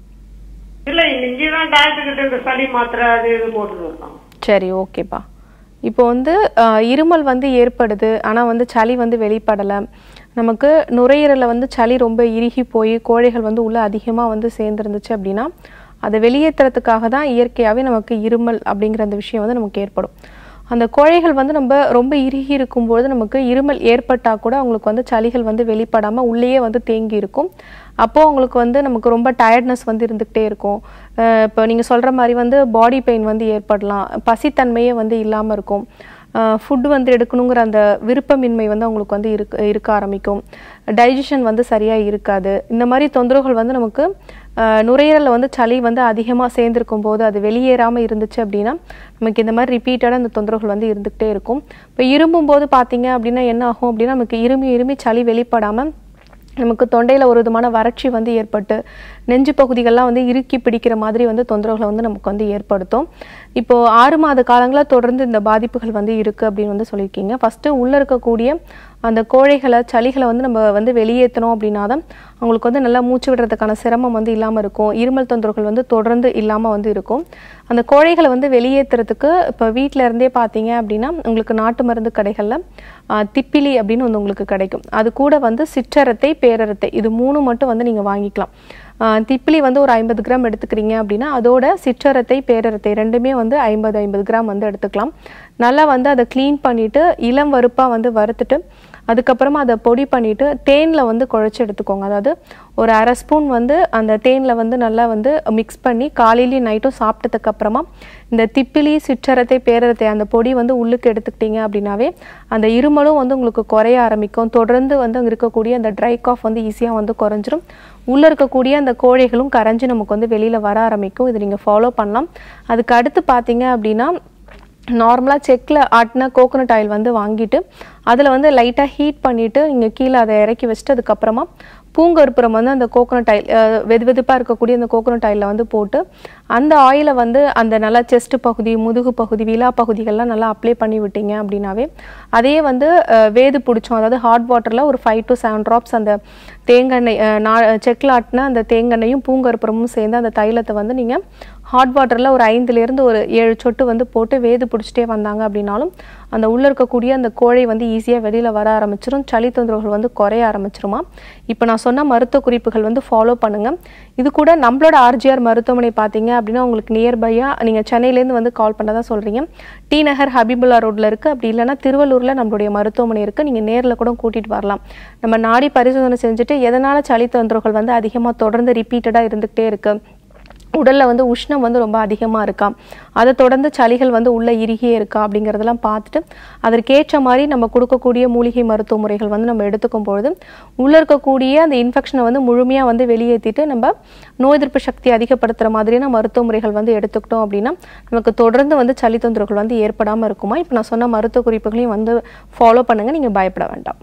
இல்ல இங்கதான் டாக்டர் கிட்ட இந்த சளி மாத்திரை அது இது போட்டுட்டு இருக்கோம் சரி ஓகேப்பா இப்போ வந்து ஆஹ், இருமல் வந்து ஏற்படுது ஆனால் வந்து சளி வந்து வெளிப்படலை நமக்கு நுரையீரலில் வந்து சளி ரொம்ப இறுகி போய் கோழைகள் வந்து உள்ளே அதிகமாக வந்து சேர்ந்துருந்துச்சு அப்படின்னா அதை வெளியேற்றுறதுக்காக தான் இயற்கையாகவே நமக்கு இருமல் அப்படிங்கிற அந்த விஷயம் வந்து நமக்கு ஏற்படும் அந்த கோழைகள் வந்து நம்ம ரொம்ப இறுகி இருக்கும்பொழுது நமக்கு இருமல் ஏற்பட்டால் கூட அவங்களுக்கு வந்து சளிகள் வந்து வெளிப்படாமல் உள்ளேயே வந்து தேங்கி இருக்கும் அப்போது அவங்களுக்கு வந்து நமக்கு ரொம்ப டயர்ட்னஸ் வந்து இருந்துக்கிட்டே இருக்கும் அஹ் இப்போ நீங்கள் சொல்கிற மாதிரி வந்து பாடி பெயின் வந்து ஏற்படலாம் பசித்தன்மையே வந்து இல்லாமல் இருக்கும் ஃபுட் வந்து எடுக்கணுங்கிற அந்த விருப்பமின்மை வந்து அவங்களுக்கு வந்து இருக்க இருக்க ஆரம்பிக்கும் டைஜஷன் வந்து சரியாக இருக்காது இந்த மாதிரி தொந்தரவுகள் வந்து நமக்கு நுரையீரலில் வந்து சளி வந்து அதிகமாக சேர்ந்துருக்கும் போது அது வெளியேறாமல் இருந்துச்சு அப்படின்னா நமக்கு இந்த மாதிரி ரிப்பீட்டடாக இந்த தொந்தரவுகள் வந்து இருந்துக்கிட்டே இருக்கும் இப்போ இருமும் போது பார்த்தீங்க அப்படின்னா என்ன ஆகும் அப்படின்னா நமக்கு இருமி இருமி சளி வெளிப்படாமல் நமக்கு தொண்டையில் ஒரு விதமான வறட்சி வந்து ஏற்பட்டு நெஞ்சு பகுதிகள்லாம் வந்து இறுக்கி பிடிக்கிற மாதிரி வந்து தொந்தரவுகளை வந்து நமக்கு வந்து ஏற்படுத்தும் இப்போ ஆறு மாத காலங்களா தொடர்ந்து இந்த பாதிப்புகள் வந்து இருக்குது அப்படின்னு வந்து சொல்லியிருக்கீங்க ஃபஸ்ட்டு உள்ளே இருக்கக்கூடிய அந்த கோழைகளை சளிகளை வந்து நம்ம வந்து வெளியேற்றணும் அப்படின்னா தான் அவங்களுக்கு வந்து நல்லா மூச்சு விடுறதுக்கான சிரமம் வந்து இல்லாமல் இருக்கும் இருமல் தொந்தரவுகள் வந்து தொடர்ந்து இல்லாமல் வந்து இருக்கும் அந்த கோழைகளை வந்து வெளியேற்றுறதுக்கு இப்போ வீட்டில் இருந்தே பார்த்தீங்க அப்படின்னா உங்களுக்கு நாட்டு மருந்து கடைகளில் திப்பிலி அப்படின்னு வந்து உங்களுக்கு கிடைக்கும் அது கூட வந்து சிற்றரத்தை பேரரத்தை இது மூணு மட்டும் வந்து நீங்கள் வாங்கிக்கலாம் ஆஹ் திப்பிலி வந்து ஒரு ஐம்பது கிராம் எடுத்துக்கிறீங்க அப்படின்னா அதோட சிற்றரத்தை பேரரத்தை ரெண்டுமே வந்து ஐம்பது ஐம்பது கிராம் வந்து எடுத்துக்கலாம் நல்லா வந்து அதை க்ளீன் பண்ணிவிட்டு இளம் வறுப்பாக வந்து வறுத்துட்டு அதுக்கப்புறமா அதை பொடி பண்ணிவிட்டு தேனில் வந்து குழச்சி எடுத்துக்கோங்க அதாவது ஒரு அரை ஸ்பூன் வந்து அந்த தேனில் வந்து நல்லா வந்து மிக்ஸ் பண்ணி காலையிலையும் நைட்டும் சாப்பிட்டதுக்கு அப்புறமா இந்த திப்பிலி சிற்றரத்தை பேரரத்தை அந்த பொடி வந்து உள்ளுக்கு எடுத்துக்கிட்டீங்க அப்படின்னாவே அந்த இருமலும் வந்து உங்களுக்கு குறைய ஆரம்பிக்கும் தொடர்ந்து வந்து அங்கே இருக்கக்கூடிய அந்த ட்ரை காஃப் வந்து ஈஸியாக வந்து குறைஞ்சிரும் உள்ளே இருக்கக்கூடிய அந்த கோழைகளும் கரைஞ்சி நமக்கு வந்து வெளியில் வர ஆரம்பிக்கும் இது நீங்கள் ஃபாலோ பண்ணலாம் அதுக்கு அடுத்து பார்த்தீங்க அப்படின்னா நார்மலாக செக்கில் ஆட்டின கோகோனட் ஆயில் வந்து வாங்கிட்டு அதில் வந்து லைட்டாக ஹீட் பண்ணிவிட்டு நீங்கள் கீழே அதை இறக்கி வச்சுட்டு அதுக்கப்புறமா பூங்கற்புறம் வந்து அந்த கோகோனட் ஆயில் வெது வெதுப்பாக இருக்கக்கூடிய அந்த கோகோனட் ஆயிலில் வந்து போட்டு அந்த ஆயிலை வந்து அந்த நல்லா செஸ்ட் பகுதி முதுகு பகுதி விழா பகுதிகள்லாம் நல்லா அப்ளை பண்ணி விட்டீங்க அப்படின்னாவே அதே வந்து அஹ், வேது பிடிச்சோம் அதாவது ஹாட் வாட்டரில் ஒரு ஃபைவ் டு செவன் ட்ராப்ஸ் அந்த தேங்காய் நா செக்கில் ஆட்டின அந்த தேங்காய்யும் பூங்கற்புறமும் சேர்ந்து அந்த தைலத்தை வந்து நீங்கள் ஹாட் வாட்டரில் ஒரு ஐந்துலேருந்து ஒரு ஏழு சொட்டு வந்து போட்டு வேது பிடிச்சிட்டே வந்தாங்க அப்படின்னாலும் அந்த உள்ளே இருக்கக்கூடிய அந்த கோழை வந்து ஈஸியாக வெளியில் வர ஆரம்பிச்சிரும் சளி தொந்தரவுகள் வந்து குறைய ஆரம்பிச்சிருமா இப்போ நான் சொன்ன மருத்துவ குறிப்புகள் வந்து ஃபாலோ பண்ணுங்கள் இது கூட நம்மளோட ஆர்ஜிஆர் மருத்துவமனை பார்த்தீங்க அப்படின்னா உங்களுக்கு நியர்பையாக நீங்கள் சென்னையிலேருந்து வந்து கால் பண்ணதான் சொல்கிறீங்க டி நகர் ஹபிபுல்லா ரோட்டில் இருக்குது அப்படி இல்லைன்னா திருவள்ளூரில் நம்மளுடைய மருத்துவமனை இருக்குது நீங்கள் நேரில் கூட கூட்டிகிட்டு வரலாம் நம்ம நாடி பரிசோதனை செஞ்சுட்டு எதனால் சளி தொந்தரவுகள் வந்து அதிகமாக தொடர்ந்து ரிப்பீட்டடாக இருந்துக்கிட்டே இருக்குது உடல்ல வந்து உஷ்ணம் வந்து ரொம்ப அதிகமாக இருக்கா அதை தொடர்ந்து சளிகள் வந்து உள்ள இறுகியே இருக்கா அப்படிங்கிறதெல்லாம் பார்த்துட்டு அதற்கேற்ற மாதிரி நம்ம கொடுக்கக்கூடிய மூலிகை மருத்துவ முறைகள் வந்து நம்ம எடுத்துக்கும் பொழுது உள்ள இருக்கக்கூடிய அந்த இன்ஃபெக்ஷனை வந்து முழுமையாக வந்து வெளியேற்றிட்டு நம்ம நோய் எதிர்ப்பு சக்தி அதிகப்படுத்துகிற மாதிரியான மருத்துவ முறைகள் வந்து எடுத்துக்கிட்டோம் அப்படின்னா நமக்கு தொடர்ந்து வந்து சளி தொந்தரவுகள் வந்து ஏற்படாமல் இருக்குமா இப்போ நான் சொன்ன மருத்துவ குறிப்புகளையும் வந்து ஃபாலோ பண்ணுங்க நீங்கள் பயப்பட வேண்டாம்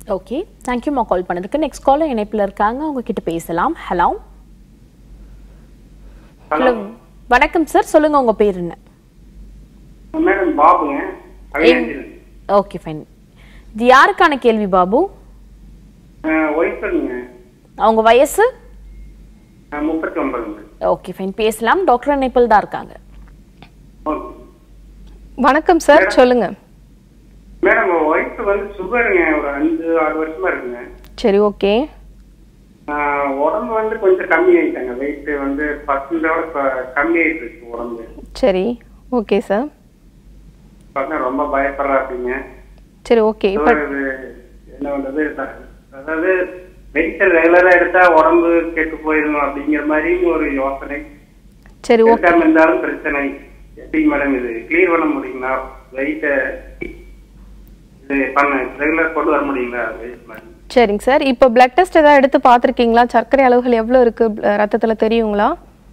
ஓகே தேங்க்யூமா கால் பண்ணதுக்கு நெக்ஸ்ட் காலர் இணைப்பில் இருக்காங்க அவங்க கிட்ட பேசலாம் ஹலோ ஹலோ வணக்கம் சார் சொல்லுங்க உங்க பேர் என்ன மேடம் பாபுங்க அவினாசியில் ஓகே ஃபைன் இது யாருக்கான கேள்வி பாபு ஒய்ஃபுங்க அவங்க வயசு முப்பத்தி ஒன்பதுங்க ஓகே ஃபைன் பேசலாம் டாக்டர் இணைப்பில் தான் இருக்காங்க ஓகே வணக்கம் சார் சொல்லுங்க மேடம் ஒய்ஃப் வந்து சுகருங்க ஒரு அஞ்சு ஆறு வருஷமா இருக்குங்க சரி ஓகே ஆஹ் உடம்பு வந்து கொஞ்சம் கம்மி ஆயிட்டாங்க வெயிட் வந்து பர்சன்டோட கம்மி ஆயிட்டு இருக்கு உடம்பு சரி ஓகே சார் பார்த்தா ரொம்ப பயப்படுறா அப்படிங்க சரி ஓகே இப்போ இது என்ன பண்றது அதாவது மெடிசன் ரெகுலரா எடுத்தா உடம்பு கெட்டு போயிடும் அப்படிங்கிற மாதிரி ஒரு யோசனை சரி ஓகே எடுக்காம இருந்தாலும் பிரச்சனை எப்படி மேடம் இது கிளியர் பண்ண முடியுங்களா வெயிட்ட இது பண்ண ரெகுலர் கொண்டு வர முடியுங்களா வெயிட் மாதிரி சரிங்க சார் இப்போ பிளட் டெஸ்ட் ஏதாவது எடுத்து பார்த்துருக்கீங்களா சர்க்கரை அளவுகள் எவ்வளோ இருக்கு bl- ரத்தத்துல தெரியுங்களா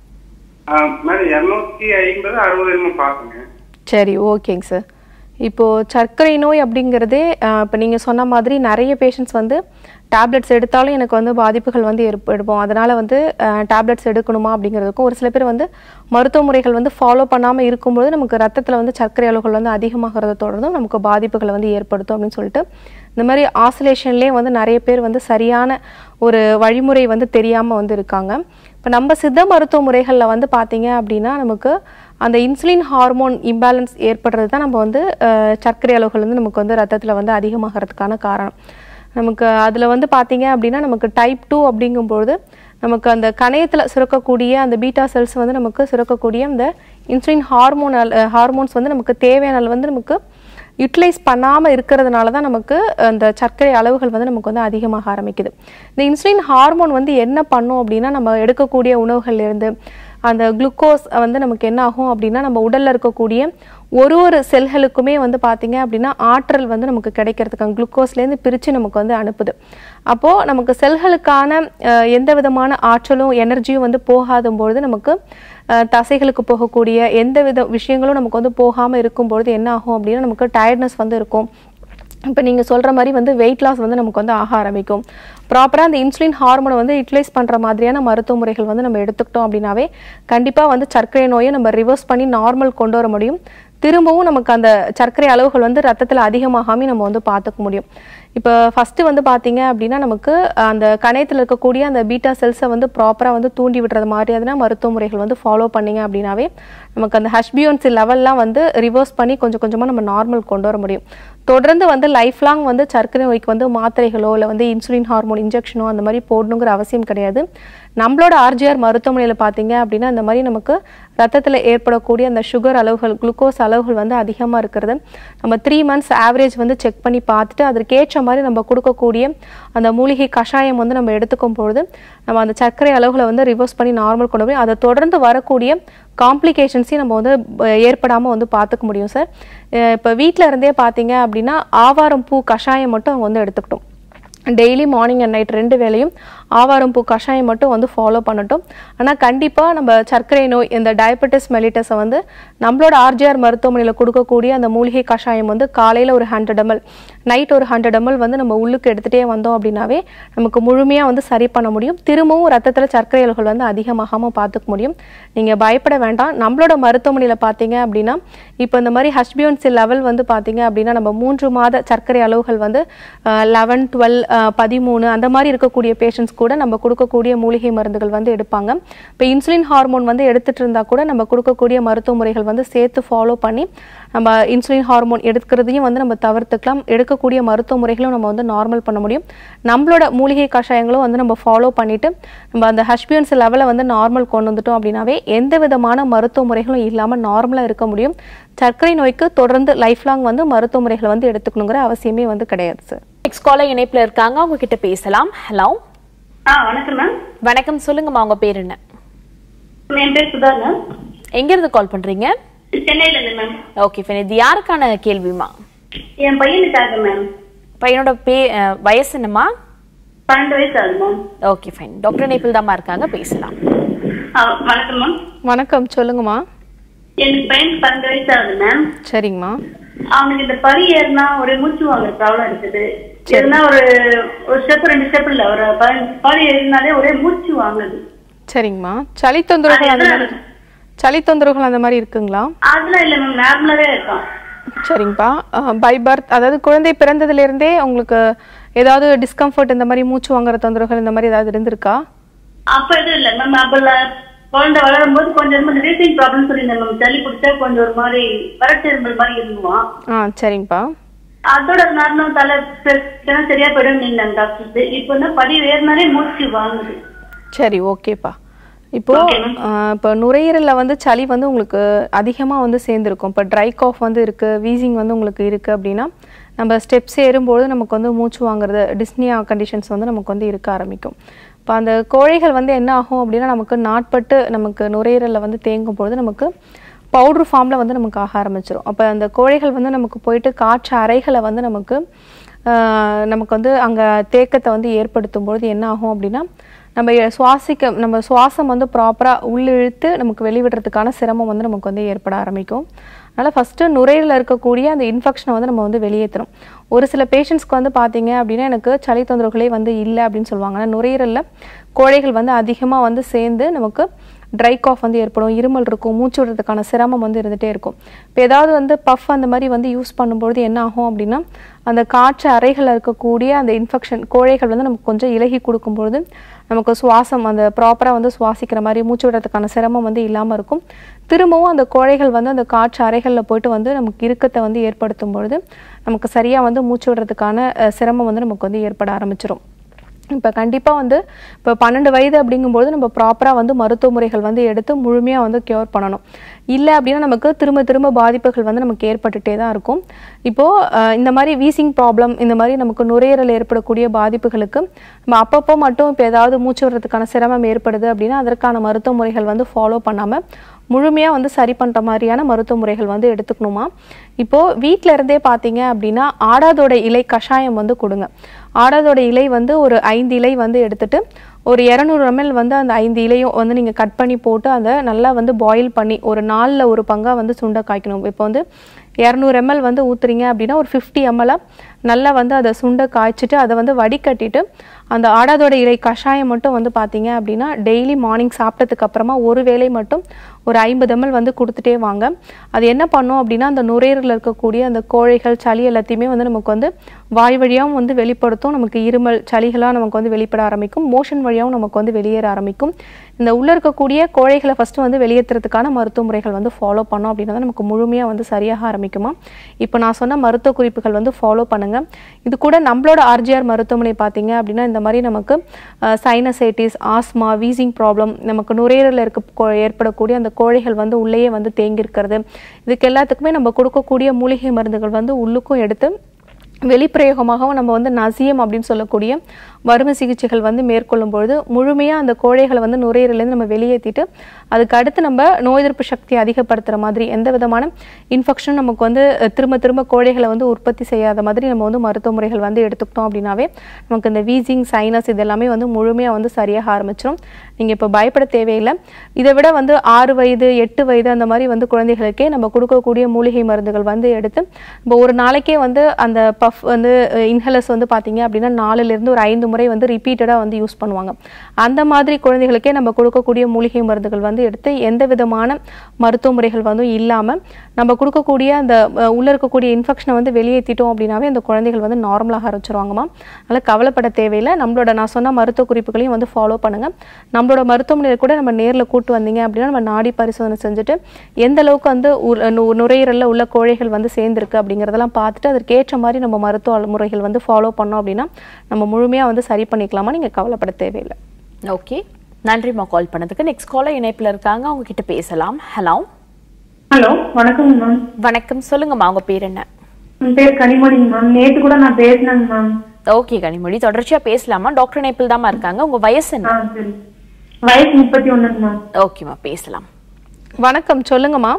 மேடம் இரநூத்தி ஐம்பது அறுபது என்னமோ பாக்குங்க சரி ஓகேங்க சார் இப்போது சர்க்கரை நோய் அப்படிங்கிறதே இப்போ நீங்கள் சொன்ன மாதிரி நிறைய பேஷண்ட்ஸ் வந்து டேப்லெட்ஸ் எடுத்தாலும் எனக்கு வந்து பாதிப்புகள் வந்து ஏற்படுவோம் அதனால் வந்து டேப்லெட்ஸ் எடுக்கணுமா அப்படிங்கிறதுக்கும் ஒரு சில பேர் வந்து மருத்துவ முறைகள் வந்து ஃபாலோ பண்ணாமல் இருக்கும்போது நமக்கு ரத்தத்தில் வந்து சர்க்கரை அளவுகள் வந்து அதிகமாகிறத தொடர்ந்தும் நமக்கு பாதிப்புகளை வந்து ஏற்படுத்தும் அப்படின்னு சொல்லிட்டு இந்த மாதிரி ஆசோலேஷன்லேயே வந்து நிறைய பேர் வந்து சரியான ஒரு வழிமுறை வந்து தெரியாமல் வந்து இருக்காங்க இப்போ நம்ம சித்த மருத்துவ முறைகளில் வந்து பார்த்தீங்க அப்படின்னா நமக்கு அந்த இன்சுலின் ஹார்மோன் இம்பேலன்ஸ் ஏற்படுறது தான் நம்ம வந்து அஹ், சர்க்கரை அளவுகள் வந்து நமக்கு வந்து ரத்தத்தில் வந்து அதிகமாகிறதுக்கான காரணம் நமக்கு அதில் வந்து பார்த்தீங்க அப்படின்னா நமக்கு டைப் டூ அப்படிங்கும்பொழுது நமக்கு அந்த கணையத்தில் சுரக்கக்கூடிய அந்த பீட்டா செல்ஸ் வந்து நமக்கு சுரக்கக்கூடிய அந்த இன்சுலின் ஹார்மோன் ஹார்மோன்ஸ் வந்து நமக்கு தேவையான அளவு வந்து நமக்கு யூட்டிலைஸ் பண்ணாமல் இருக்கிறதுனால தான் நமக்கு அந்த சர்க்கரை அளவுகள் வந்து நமக்கு வந்து அதிகமாக ஆரம்பிக்குது இந்த இன்சுலின் ஹார்மோன் வந்து என்ன பண்ணும் அப்படின்னா நம்ம எடுக்கக்கூடிய உணவுகள்ல இருந்து அந்த குளுக்கோஸ் வந்து நமக்கு என்ன ஆகும் அப்படின்னா நம்ம உடல்ல இருக்கக்கூடிய ஒரு ஒரு செல்களுக்குமே வந்து பார்த்தீங்க அப்படின்னா ஆற்றல் வந்து நமக்கு கிடைக்கிறதுக்கு குளுக்கோஸ்லேருந்து பிரித்து நமக்கு வந்து அனுப்புது அப்போது நமக்கு செல்களுக்கான அஹ், எந்த விதமான ஆற்றலும் எனர்ஜியும் வந்து போகாத பொழுது நமக்கு அஹ், தசைகளுக்கு போகக்கூடிய எந்த வித விஷயங்களும் நமக்கு வந்து போகாமல் இருக்கும்பொழுது என்ன ஆகும் அப்படின்னா நமக்கு டயர்ட்னஸ் வந்து இருக்கும் இப்போ நீங்கள் சொல்கிற மாதிரி வந்து வெயிட் லாஸ் வந்து நமக்கு வந்து ஆக ஆரம்பிக்கும் ப்ராப்பராக அந்த இன்சுலின் ஹார்மோனை வந்து யூட்டிலைஸ் பண்ணுற மாதிரியான மருத்துவ முறைகள் வந்து நம்ம எடுத்துக்கிட்டோம் அப்படின்னாவே கண்டிப்பாக வந்து சர்க்கரை நோயை நம்ம ரிவர்ஸ் பண்ணி நார்மல் கொண்டு வர முடியும் திரும்பவும் நமக்கு அந்த சர்க்கரை அளவுகள் வந்து ரத்தத்தில் அதிகமாகாம நம்ம வந்து பார்த்துக்க முடியும் இப்போ ஃபஸ்ட்டு வந்து பார்த்தீங்க அப்படின்னா நமக்கு அந்த கணையத்தில் இருக்கக்கூடிய அந்த பீட்டா செல்ஸை வந்து ப்ராப்பராக வந்து தூண்டி விடுறது மாதிரியான மருத்துவ முறைகள் வந்து ஃபாலோ பண்ணீங்க அப்படின்னாவே நமக்கு அந்த ஹஷ்பியோன்சி லெவல்லாம் வந்து ரிவர்ஸ் பண்ணி கொஞ்சம் கொஞ்சமாக நம்ம நார்மல் கொண்டு வர முடியும் தொடர்ந்து வந்து லைஃப் லாங் வந்து சர்க்கரை நோய்க்கு வந்து மாத்திரைகளோ இல்லை வந்து இன்சுலின் ஹார்மோன் இன்ஜெக்ஷனோ அந்த மாதிரி போடணுங்கிற அவசியம் கிடையாது நம்மளோட ஆர்ஜிஆர் மருத்துவமனையில் பார்த்தீங்க அப்படின்னா இந்த மாதிரி நமக்கு ரத்தத்தில் ஏற்படக்கூடிய அந்த சுகர் அளவுகள் குளுக்கோஸ் அளவுகள் வந்து அதிகமாக இருக்கிறது நம்ம த்ரீ மந்த்ஸ் ஆவரேஜ் வந்து செக் பண்ணி பார்த்துட்டு அதற்கேற்ற மாதிரி நம்ம கொடுக்கக்கூடிய அந்த மூலிகை கஷாயம் வந்து நம்ம எடுத்துக்கும் பொழுது நம்ம அந்த சர்க்கரை அளவுகளை வந்து ரிவர்ஸ் பண்ணி நார்மல் கொண்டு போய் அதை தொடர்ந்து வரக்கூடிய காம்ப்ளிகேஷன்ஸையும் நம்ம வந்து ஏற்படாமல் வந்து பார்த்துக்க முடியும் சார் இப்போ வீட்டில் இருந்தே பார்த்தீங்க அப்படின்னா ஆவாரம் பூ கஷாயம் மட்டும் அவங்க வந்து எடுத்துக்கிட்டோம் டெய்லி மார்னிங் அண்ட் நைட் ரெண்டு வேளையும் ஆவாரம் பூ கஷாயம் மட்டும் வந்து ஃபாலோ பண்ணட்டும் ஆனால் கண்டிப்பாக நம்ம சர்க்கரை நோய் இந்த டயபெட்டிஸ் மெலிட்டஸை வந்து நம்மளோட ஆர்ஜிஆர் மருத்துவமனையில் கொடுக்கக்கூடிய அந்த மூலிகை கஷாயம் வந்து காலையில் ஒரு ஹண்ட்ரட் எம்எல் நைட் ஒரு ஹண்ட்ரட் எம்எல் வந்து நம்ம உள்ளுக்கு எடுத்துகிட்டே வந்தோம் அப்படின்னாவே நமக்கு முழுமையாக வந்து சரி பண்ண முடியும் திரும்பவும் ரத்தத்தில் சர்க்கரை அளவுகள் வந்து அதிகமாகாமல் பார்த்துக்க முடியும் நீங்கள் பயப்பட வேண்டாம் நம்மளோட மருத்துவமனையில் பார்த்தீங்க அப்படின்னா இப்போ இந்த மாதிரி ஹஸ்பியோன்சி லெவல் வந்து பார்த்தீங்க அப்படின்னா நம்ம மூன்று மாத சர்க்கரை அளவுகள் வந்து லெவன் டுவெல் பதிமூணு அந்த மாதிரி இருக்கக்கூடிய பேஷண்ட்ஸ் கூட நம்ம கொடுக்கக்கூடிய மூலிகை மருந்துகள் வந்து எடுப்பாங்க இப்போ இன்சுலின் ஹார்மோன் வந்து எடுத்துட்டு இருந்தா கூட நம்ம கொடுக்கக்கூடிய மருத்துவ முறைகள் வந்து சேர்த்து ஃபாலோ பண்ணி நம்ம இன்சுலின் ஹார்மோன் எடுக்கிறதையும் வந்து நம்ம தவிர்த்துக்கலாம் எடுக்கக்கூடிய மருத்துவ முறைகளும் நம்ம வந்து நார்மல் பண்ண முடியும் நம்மளோட மூலிகை கஷாயங்களும் வந்து நம்ம ஃபாலோ பண்ணிட்டு நம்ம அந்த ஹஸ்பியன்ஸ் லெவலை வந்து நார்மல் கொண்டு வந்துட்டோம் அப்படின்னாவே எந்த விதமான மருத்துவ முறைகளும் இல்லாமல் நார்மலாக இருக்க முடியும் சர்க்கரை நோய்க்கு தொடர்ந்து லைஃப் லாங் வந்து மருத்துவ முறைகளை வந்து எடுத்துக்கணுங்கிற அவசியமே வந்து கிடையாது சார் நெக்ஸ்ட் காலர் இணைப்புல இருக்காங்க அவங்க கிட்ட பேசலாம் ஹலோ ஆ வணக்கம் மேம் வணக்கம் சொல்லுங்கம்மா உங்க பேர் என்ன என் பேர் சுதா மேம் எங்க இருந்து கால் பண்றீங்க சென்னையில இருந்து மேம் ஓகே ஃபைன் இது யாருக்கான கேள்விமா என் பையனுக்காக மேம் பையனோட பே அஹ், வயசு என்னம்மா பன்னெண்டு வயசு ஆகுது மேம் ஓகே ஃபைன் டாக்டர் இணைப்பில் தாம்மா இருக்காங்க பேசலாம் ஆ, வணக்கம் மேம் வணக்கம் சொல்லுங்கம்மா எனக்கு பையனுக்கு பன்னெண்டு வயசு ஆகுது மேம் சரிங்கம்மா அவனுக்கு இந்த பரி ஏறினா ஒரு மூச்சு வாங்குற ப்ராப்ளம் இருக்குது எதுனா ஒரு ஒரு ஸ்டெப் ரெண்டு ஸ்டெப் இல்ல ஒரு ப- பாதி ஏறினாலே ஒரே மூச்சு வாங்குது சரிங்கம்மா சளி தொந்தரவுகள் அந்த மாதிரி சளி தொந்தரவுகள் அந்த மாதிரி இருக்குங்களா அதெல்லாம் இல்ல மேம் நார்மலாவே இருக்கான் சரிங்கப்பா பை பர்த் அதாவது குழந்தை பிறந்ததுல இருந்தே உங்களுக்கு ஏதாவது டிஸ்கம்ஃபர்ட் இந்த மாதிரி மூச்சு வாங்குற தொந்தரவுகள் இந்த மாதிரி ஏதாவது இருந்திருக்கா அப்ப எதுவும் இல்ல மேம் அப்ப ல- குழந்தை வளரும் போது கொஞ்சம் ரீசிங் ப்ராப்ளம் சொல்லியிருந்தேன் மேம் சளி பிடிச்சா கொஞ்சம் ஒரு மாதிரி வறட்சிரும்பல் மாதிரி இருந்துவான் ஆ சரிங்கப்பா அதோட நார்மல் தலை பிரச்சனை சரியா போயிடும் நீங்க டாக்டர் இப்போ என்ன படி ஏறினாலே மூச்சு வாங்குது சரி ஓகேப்பா இப்போ ஆஹ், இப்போ நுரையீரல்ல வந்து சளி வந்து உங்களுக்கு அதிகமா வந்து சேர்ந்துருக்கும் இப்போ ட்ரை காஃப் வந்து இருக்கு வீசிங் வந்து உங்களுக்கு இருக்கு அப்படின்னா நம்ம ஸ்டெப்ஸ் ஏறும்போது நமக்கு வந்து மூச்சு வாங்குறது டிஸ்னியா கண்டிஷன்ஸ் வந்து நமக்கு வந்து இருக்க ஆரம்பிக்கும் இப்போ அந்த கோழைகள் வந்து என்ன ஆகும் அப்படின்னா நமக்கு நாட்பட்டு நமக்கு நுரையீரல்ல வந்து தேங்கும் பொழுது நமக்கு பவுடர் ஃபார்மில் வந்து நமக்கு ஆக ஆரம்பிச்சிடும் அப்போ அந்த கோழைகள் வந்து நமக்கு போயிட்டு காற்று அறைகளை வந்து நமக்கு ஆஹ், நமக்கு வந்து அங்கே தேக்கத்தை வந்து ஏற்படுத்தும் பொழுது என்ன ஆகும் அப்படின்னா நம்ம எ- சுவாசிக்க நம்ம சுவாசம் வந்து ப்ராப்பராக உள்ளிழுத்து நமக்கு வெளிவிடுறதுக்கான சிரமம் வந்து நமக்கு வந்து ஏற்பட ஆரம்பிக்கும் அதனால் ஃபஸ்ட்டு நுரையீரலில் இருக்கக்கூடிய அந்த இன்ஃபெக்ஷனை வந்து நம்ம வந்து வெளியேற்றணும் ஒரு சில பேஷண்ட்ஸ்க்கு வந்து பார்த்தீங்க அப்படின்னா எனக்கு சளி தொந்தரவுகளே வந்து இல்லை அப்படின்னு சொல்லுவாங்க ஆனால் நுரையீரலில் கோழைகள் வந்து அதிகமாக வந்து சேர்ந்து நமக்கு ட்ரை காஃப் வந்து ஏற்படும் இருமல் இருக்கும் மூச்சு விடுறதுக்கான சிரமம் வந்து இருந்துகிட்டே இருக்கும் இப்போ ஏதாவது வந்து பஃப் அந்த மாதிரி வந்து யூஸ் பண்ணும்பொழுது என்ன ஆகும் அப்படின்னா அந்த காற்று அறைகளில் இருக்கக்கூடிய அந்த இன்ஃபெக்ஷன் கோழைகள் வந்து நமக்கு கொஞ்சம் இலகி கொடுக்கும்பொழுது நமக்கு சுவாசம் அந்த ப்ராப்பராக வந்து சுவாசிக்கிற மாதிரி மூச்சு விடுறதுக்கான சிரமம் வந்து இல்லாமல் இருக்கும் திரும்பவும் அந்த கோழைகள் வந்து அந்த காற்று அறைகளில் போயிட்டு வந்து நமக்கு இறுக்கத்தை வந்து ஏற்படுத்தும் பொழுது நமக்கு சரியாக வந்து மூச்சு விடுறதுக்கான அஹ், சிரமம் வந்து நமக்கு வந்து ஏற்பட ஆரம்பிச்சிடும் இப்போ கண்டிப்பாக வந்து இப்போ பன்னெண்டு வயது அப்படிங்கும்போது நம்ம ப்ராப்பராக வந்து மருத்துவ முறைகள் வந்து எடுத்து முழுமையாக வந்து க்யூர் பண்ணணும் இல்லை அப்படின்னா நமக்கு திரும்ப திரும்ப பாதிப்புகள் வந்து நமக்கு ஏற்பட்டுட்டே தான் இருக்கும் இப்போது இந்த மாதிரி வீசிங் ப்ராப்ளம் இந்த மாதிரி நமக்கு நுரையீரல் ஏற்படக்கூடிய பாதிப்புகளுக்கு நம்ம அப்பப்போ மட்டும் இப்போ ஏதாவது மூச்சு விடுறதுக்கான சிரமம் ஏற்படுது அப்படின்னா அதற்கான மருத்துவ முறைகள் வந்து ஃபாலோ பண்ணாமல் முழுமையாக வந்து சரி பண்ணுற மாதிரியான மருத்துவ முறைகள் வந்து எடுத்துக்கணுமா இப்போது வீட்டில் இருந்தே பார்த்தீங்க அப்படின்னா ஆடாதோட இலை கஷாயம் வந்து கொடுங்க ஆடாதோட இலை வந்து ஒரு ஐந்து இலை வந்து எடுத்துட்டு ஒரு இரநூறு ml வந்து அந்த ஐந்து இலையும் வந்து நீங்கள் கட் பண்ணி போட்டு அதை நல்லா வந்து பாயில் பண்ணி ஒரு நாலில் ஒரு பங்காக வந்து சுண்ட காய்க்கணும் இப்போ வந்து இரநூறு எம்எல் வந்து ஊற்றுறீங்க அப்படின்னா ஒரு ஃபிஃப்டி எம்எல்லாக நல்லா வந்து அதை சுண்ட காய்ச்சிட்டு அதை வந்து வடிகட்டிட்டு அந்த ஆடாதோட இலை கஷாயம் மட்டும் வந்து பார்த்தீங்க அப்படின்னா டெய்லி மார்னிங் சாப்பிட்டதுக்கு அப்புறமா ஒரு வேளை மட்டும் ஒரு ஐம்பது எம்எல் வந்து கொடுத்துட்டே வாங்க அது என்ன பண்ணும் அப்படின்னா அந்த நுரையீரலில் இருக்கக்கூடிய அந்த கோழைகள் சளி எல்லாத்தையுமே வந்து நமக்கு வந்து வாய் வழியாகவும் வந்து வெளிப்படுத்தும் நமக்கு இருமல் சளிகளாக நமக்கு வந்து வெளிப்பட ஆரம்பிக்கும் மோஷன் வழியாகவும் நமக்கு வந்து வெளியேற ஆரம்பிக்கும் இந்த உள்ள இருக்கக்கூடிய கோழைகளை ஃபஸ்ட்டு வந்து வெளியேற்றுறதுக்கான மருத்துவ முறைகள் வந்து ஃபாலோ பண்ணோம் அப்படின்னா நமக்கு முழுமையாக வந்து சரியாக ஆரம்பிக்குமா இப்போ நான் சொன்ன மருத்துவ குறிப்புகள் வந்து ஃபாலோ பண்ணுங்க இது கூட நம்மளோட ஆர்ஜிஆர் மருத்துவமனை பார்த்தீங்க அப்படின்னா இந்த மாதிரி நமக்கு சைனசைட்டிஸ் ஆஸ்மா வீசிங் ப்ராப்ளம் நமக்கு நுரையீரலில் இருக்க கோ- ஏற்படக்கூடிய அந்த கோழைகள் வந்து உள்ளேயே வந்து தேங்கி இருக்கிறது இதுக்கு எல்லாத்துக்குமே நம்ம கொடுக்கக்கூடிய மூலிகை மருந்துகள் வந்து உள்ளுக்கும் எடுத்து வெளிப்பிரயோகமாகவும் நம்ம வந்து நசியம் அப்படின்னு சொல்லக்கூடிய வறுமை சிகிச்சைகள் வந்து மேற்கொள்ளும் பொழுது முழுமையாக அந்த கோழைகளை வந்து நுரையீரலேருந்து நம்ம வெளியேற்றிட்டு அதுக்கு அடுத்து நம்ம நோய் எதிர்ப்பு சக்தியை அதிகப்படுத்துகிற மாதிரி எந்த விதமான இன்ஃபெக்ஷன் நமக்கு வந்து அஹ், திரும்ப திரும்ப கோழைகளை வந்து உற்பத்தி செய்யாத மாதிரி நம்ம வந்து மருத்துவ முறைகள் வந்து எடுத்துக்கிட்டோம் அப்படின்னாவே நமக்கு இந்த வீசிங் சைனஸ் இது எல்லாமே வந்து முழுமையாக வந்து சரியாக ஆரம்பிச்சிடும் நீங்கள் இப்போ பயப்பட தேவையில்லை இதை விட வந்து ஆறு வயது எட்டு வயது அந்த மாதிரி வந்து குழந்தைகளுக்கே நம்ம கொடுக்கக்கூடிய மூலிகை மருந்துகள் வந்து எடுத்து இப்போ ஒரு நாளைக்கே வந்து அந்த பஃப் வந்து இன்ஹலர்ஸ் வந்து பார்த்தீங்க அப்படின்னா நாலுலேருந்து ஒரு ஐந்து முறை வந்து ரிப்பீட்டடாக வந்து யூஸ் பண்ணுவாங்க அந்த மாதிரி குழந்தைகளுக்கே நம்ம கொடுக்கக்கூடிய மூலிகை மருந்துகள் வந்து எடுத்து எந்த விதமான மருத்துவ முறைகள் வந்து இல்லாமல் நம்ம கொடுக்கக்கூடிய அந்த அஹ், உள்ள இருக்கக்கூடிய இன்ஃபெக்ஷனை வந்து வெளியேற்றிட்டோம் அப்படின்னாவே அந்த குழந்தைகள் வந்து நார்மலாக ஆரம்பிச்சிருவாங்கம்மா அதனால் கவலைப்பட தேவையில்லை நம்மளோட நான் சொன்ன மருத்துவ குறிப்புகளையும் வந்து ஃபாலோ பண்ணுங்க நம்மளோட மருத்துவமனையில் கூட நம்ம நேரில் கூட்டு வந்தீங்க அப்படின்னா நம்ம நாடி பரிசோதனை செஞ்சுட்டு எந்த அளவுக்கு வந்து உ- நு- நுரையீரல்ல உள்ள கோழைகள் வந்து சேர்ந்துருக்கு அப்படிங்கிறதெல்லாம் பார்த்துட்டு அதற்கேற்ற மாதிரி நம்ம மருத்துவ முறைகள் வந்து ஃபாலோ பண்ணோம் அப்படின்னா நம்ம முழுமையாக வந்து சரி பண்ணிக்கலாமா நீங்கள் கவலைப்பட தேவையில்லை ஓகே நன்றிம்மா கால் பண்ணதுக்கு நெக்ஸ்ட் காலர் இணைப்புல இருக்காங்க அவங்க கிட்ட பேசலாம் ஹலோ ஹலோ வணக்கம் மேம் வணக்கம் சொல்லுங்கம்மா உங்க பேர் என்ன என் பேர் கனிமொழிங்க மேம் நேத்து கூட நான் பேசினேங்க மேம் ஓகே கனிமொழி தொடர்ச்சியா பேசலாமா டாக்டர் இணைப்பில் தாம்மா இருக்காங்க உங்க வயசு ஆ என்ன சரி வயசு முப்பத்தி ஒண்ணுங்க மேம் ஓகேம்மா பேசலாம் வணக்கம் சொல்லுங்கம்மா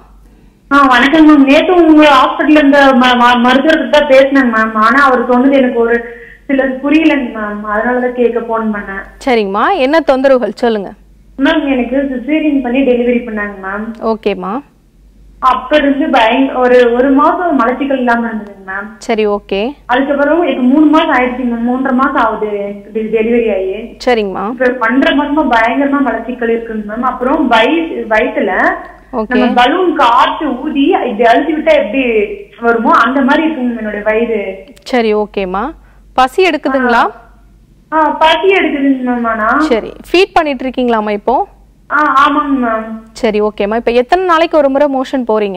ஆ வணக்கம் மேம் நேத்து உங்க ஹாஸ்பிட்டல்ல இருந்த ம- ம- மருத்துவர்கிட்ட தான் பேசினேங்க மேம் ஆனா அவர் சொன்னது எனக்கு ஒரு சிலது புரியலைங்க மேம் அதனாலதான் கேட்க போன் பண்ணேன் சரிங்கம்மா என்ன தொந்தரவுகள் சொல்லுங்க மேம் எனக்கு சிசேரியன் பண்ணி டெலிவரி பண்ணாங்க மேம் ஓகேம்மா அப்ப இருந்து பயங்க ஒரு ஒரு மாசம் மலச்சிக்கல் இல்லாம இருந்ததுங்க மேம் சரி ஓகே அதுக்கப்புறம் இப்ப மூணு மாசம் ஆயிடுச்சு மேம் மூன்றரை மாசம் ஆகுது எனக்கு டெலிவரி ஆகி சரிங்கம்மா இப்ப பன்னெண்டரை மாசமா பயங்கரமா மலச்சிக்கல் இருக்குங்க மேம் அப்புறம் வயிறு வயிற்றுல ஓகே நம்ம பலூன் காற்று ஊதி இப்படி அழுத்தி விட்டா எப்படி வருமோ அந்த மாதிரி இருக்குங்க என்னோட வயிறு சரி ஓகேம்மா பசி எடுக்குதுங்களா ஆஹ் பசி எடுக்குதுங்க மேம் ஆனா சரி ஃபீட் பண்ணிட்டு இருக்கீங்களாம்மா இப்போ ஆஹ் ஆமாங்க மேம் சரி ஓகேம்மா இப்போ எத்தனை நாளைக்கு ஒரு முறை மோஷன் போறீங்க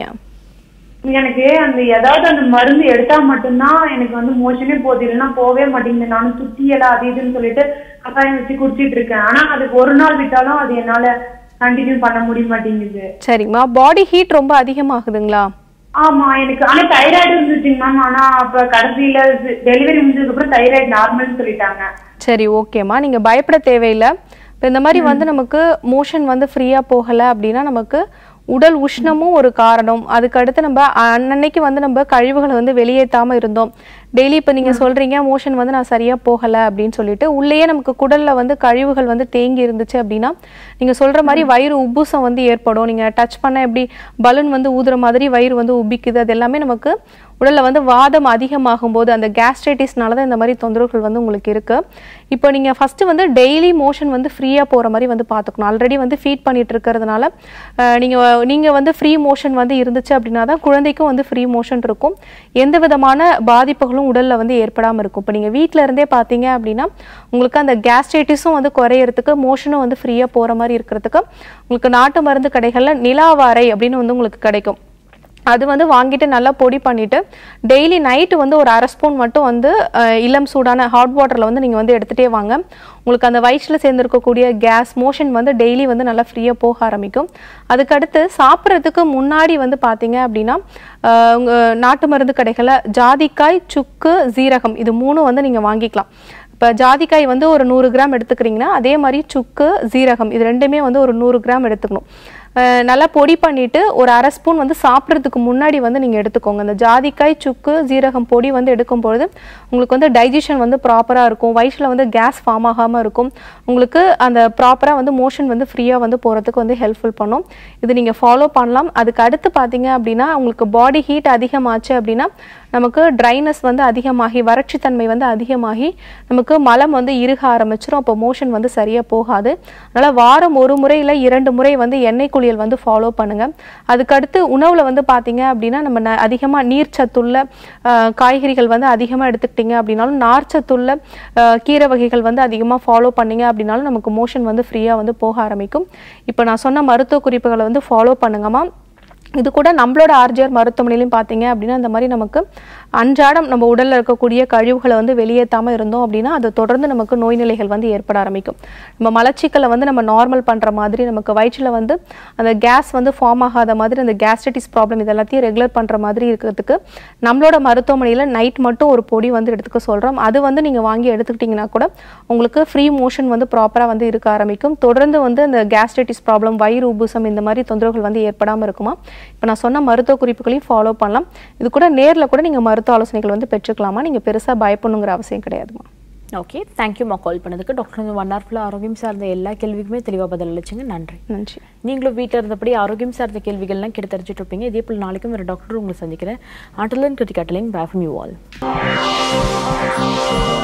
எனக்கு அந்த ஏதாவது அந்த மருந்து எடுத்தா மட்டும்தான் எனக்கு வந்து மோஷனே போகுது இல்லைன்னா போவே மாட்டேங்குது நானும் சுத்தியல அது இதுன்னு சொல்லிட்டு கஷாயம் வச்சு குடிச்சிட்டு இருக்கேன் ஆனா அதுக்கு ஒரு நாள் விட்டாலும் அது என்னால கண்டினியூ பண்ண முடிய மாட்டேங்குது சரிங்கம்மா பாடி ஹீட் ரொம்ப அதிகமாகுதுங்களா ஆமா எனக்கு ஆனா தைராய்டு இருந்துச்சுங்க மேம் ஆனா அப்ப கடைசியில டெலிவரி முடிஞ்சதுக்கு அப்புறம் தைராய்டு நார்மல்னு சொல்லிட்டாங்க சரி ஓகேம்மா நீங்க பயப்பட தேவையில்லை இப்போ இந்த மாதிரி வந்து நமக்கு மோஷன் வந்து ஃப்ரீயா போகல அப்படின்னா நமக்கு உடல் உஷ்ணமும் ஒரு காரணம் அதுக்கு அடுத்து நம்ம அன்னன்னைக்கு வந்து நம்ம கழிவுகளை வந்து வெளியேற்றாம இருந்தோம் டெய்லி இப்போ நீங்க சொல்றீங்க மோஷன் வந்து நான் சரியா போகல அப்படின்னு சொல்லிட்டு உள்ளேயே நமக்கு குடல்ல வந்து கழிவுகள் வந்து தேங்கி இருந்துச்சு அப்படின்னா நீங்க சொல்ற மாதிரி வயிறு உப்புசம் வந்து ஏற்படும் நீங்க டச் பண்ண எப்படி பலூன் வந்து ஊதுற மாதிரி வயிறு வந்து உபிக்குது அது எல்லாமே நமக்கு உடல்ல வந்து வாதம் அதிகமாகும் போது அந்த கேஸ்ட்ரைட்டிஸ்னால தான் இந்த மாதிரி தொந்தரவுகள் வந்து உங்களுக்கு இருக்கு இப்போ நீங்க ஃபர்ஸ்ட் வந்து டெய்லி மோஷன் வந்து ஃப்ரீயா போற மாதிரி வந்து பார்த்துக்கணும் ஆல்ரெடி வந்து ஃபீட் பண்ணிட்டு இருக்கிறதுனால அஹ், நீங்க நீங்க வந்து ஃப்ரீ மோஷன் வந்து இருந்துச்சு அப்படின்னா தான் குழந்தைக்கும் வந்து ஃப்ரீ மோஷன் இருக்கும் எந்த விதமான பாதிப்புகளும் உடல்ல வந்து ஏற்படாம இருக்கும் இப்போ நீங்க வீட்ல இருந்தே பார்த்தீங்க அப்படின்னா உங்களுக்கு அந்த கேஸ்ட்ரைட்டிஸும் வந்து குறையறதுக்கு மோஷனும் வந்து ஃப்ரீயா போற மாதிரி இருக்கிறதுக்கு உங்களுக்கு நாட்டு மருந்து கடைகள்ல நிலாவாரை அப்படின்னு வந்து உங்களுக்கு கிடைக்கும் அது வந்து வாங்கிட்டு நல்லா பொடி பண்ணிட்டு டெய்லி நைட்டு வந்து ஒரு அரை ஸ்பூன் மட்டும் வந்து அஹ், இளம் சூடான ஹாட் வாட்டரில் வந்து நீங்கள் வந்து எடுத்துகிட்டே வாங்க உங்களுக்கு அந்த வயிற்றில் சேர்ந்துருக்கக்கூடிய கேஸ் மோஷன் வந்து டெய்லி வந்து நல்லா ஃப்ரீயாக போக ஆரம்பிக்கும் அதுக்கடுத்து சாப்பிட்றதுக்கு முன்னாடி வந்து பார்த்தீங்க அப்படின்னா அஹ், உங்க நாட்டு மருந்து கடைகளில் ஜாதிக்காய் சுக்கு சீரகம் இது மூணும் வந்து நீங்கள் வாங்கிக்கலாம் இப்போ ஜாதிக்காய் வந்து ஒரு நூறு கிராம் எடுத்துக்கிறீங்கன்னா அதே மாதிரி சுக்கு சீரகம் இது ரெண்டுமே வந்து ஒரு நூறு கிராம் எடுத்துக்கணும் அஹ் நல்லா பொடி பண்ணிட்டு ஒரு அரை ஸ்பூன் வந்து சாப்பிட்றதுக்கு முன்னாடி வந்து நீங்கள் எடுத்துக்கோங்க அந்த ஜாதிக்காய் சுக்கு ஜீரகம் பொடி வந்து எடுக்கும் பொழுது உங்களுக்கு வந்து டைஜஷன் வந்து ப்ராப்பராக இருக்கும் வயிற்றில் வந்து கேஸ் ஃபார்ம் ஆகாமல் இருக்கும் உங்களுக்கு அந்த ப்ராப்பராக வந்து மோஷன் வந்து ஃப்ரீயாக வந்து போகிறதுக்கு வந்து ஹெல்ப்ஃபுல் பண்ணும் இது நீங்கள் ஃபாலோ பண்ணலாம் அதுக்கு அடுத்து பார்த்தீங்க அப்படின்னா உங்களுக்கு பாடி ஹீட் அதிகமாச்சு அப்படின்னா நமக்கு ட்ரைனஸ் வந்து அதிகமாகி வறட்சித்தன்மை வந்து அதிகமாகி நமக்கு மலம் வந்து இறுக ஆரம்பிச்சிரும் அப்போ மோஷன் வந்து சரியாக போகாது அதனால் வாரம் ஒரு முறை இல்லை இரண்டு முறை வந்து எண்ணெய் குளியல் வந்து ஃபாலோ பண்ணுங்க அதுக்கடுத்து உணவில் வந்து பார்த்தீங்க அப்படின்னா நம்ம ந- அதிகமா நீர் சத்துள்ள ஆஹ், காய்கறிகள் வந்து அதிகமாக எடுத்துக்கிட்டீங்க அப்படின்னாலும் நார் சத்துள்ள ஆஹ், கீரை வகைகள் வந்து அதிகமாக ஃபாலோ பண்ணீங்க அப்படின்னாலும் நமக்கு மோஷன் வந்து ஃப்ரீயாக வந்து போக ஆரம்பிக்கும் இப்போ நான் சொன்ன மருத்துவ குறிப்புகளை வந்து ஃபாலோ பண்ணுங்கம்மா இது கூட நம்மளோட ஆர்ஜிஆர் மருத்துவமனையிலையும் பார்த்தீங்க அப்படின்னா இந்த மாதிரி நமக்கு அன்றாடம் நம்ம உடல்ல இருக்கக்கூடிய கழிவுகளை வந்து வெளியேற்றாம இருந்தோம் அப்படின்னா அது தொடர்ந்து நமக்கு நோய் நிலைகள் வந்து ஏற்பட ஆரம்பிக்கும் நம்ம மலச்சிக்கலை வந்து நம்ம நார்மல் பண்ற மாதிரி நமக்கு வயிற்றில் வந்து அந்த கேஸ் வந்து ஃபார்ம் ஆகாத மாதிரி அந்த கேஸ்ட்ரைட்டிஸ் ப்ராப்ளம் இது எல்லாத்தையும் ரெகுலர் பண்ற மாதிரி இருக்கிறதுக்கு நம்மளோட மருத்துவமனையில் நைட் மட்டும் ஒரு பொடி வந்து எடுத்துக்க சொல்றோம் அது வந்து நீங்க வாங்கி எடுத்துக்கிட்டீங்கன்னா கூட உங்களுக்கு ஃப்ரீ மோஷன் வந்து ப்ராப்பரா வந்து இருக்க ஆரம்பிக்கும் தொடர்ந்து வந்து அந்த கேஸ்ட்ரைட்டிஸ் ப்ராப்ளம் வயிறு உபுசம் இந்த மாதிரி தொந்தரவுகள் வந்து ஏற்படாம இருக்குமா இப்போ நான் சொன்ன மருத்துவ குறிப்புகளையும் ஃபாலோ பண்ணலாம் இது கூட நேர்ல கூட நீங்க மருத்துவ ஆலோசனைகள் வந்து பெற்றுக்கலாமா நீங்க பெருசா பயப்படணுங்கிற அவசியம் கிடையாதுமா ஓகே தேங்க்யூமா கால் பண்ணதுக்கு டாக்டர் வந்து ஒன் ஹவர் ஃபுல்லாக ஆரோக்கியம் சார்ந்த எல்லா கேள்விக்குமே தெளிவாக பதில் அளிச்சுங்க நன்றி நன்றி நீங்களும் வீட்டில் இருந்தபடி ஆரோக்கியம் சார்ந்த கேள்விகள்லாம் கிட்ட தெரிஞ்சுட்டு இருப்பீங்க இதே போல் நாளைக்கும் ஒரு டாக்டர் உங்களை சந்திக்கிறேன் ஆட்டலன் கிருத்திகாட்டலிங் பேஃபம் யூ ஆல்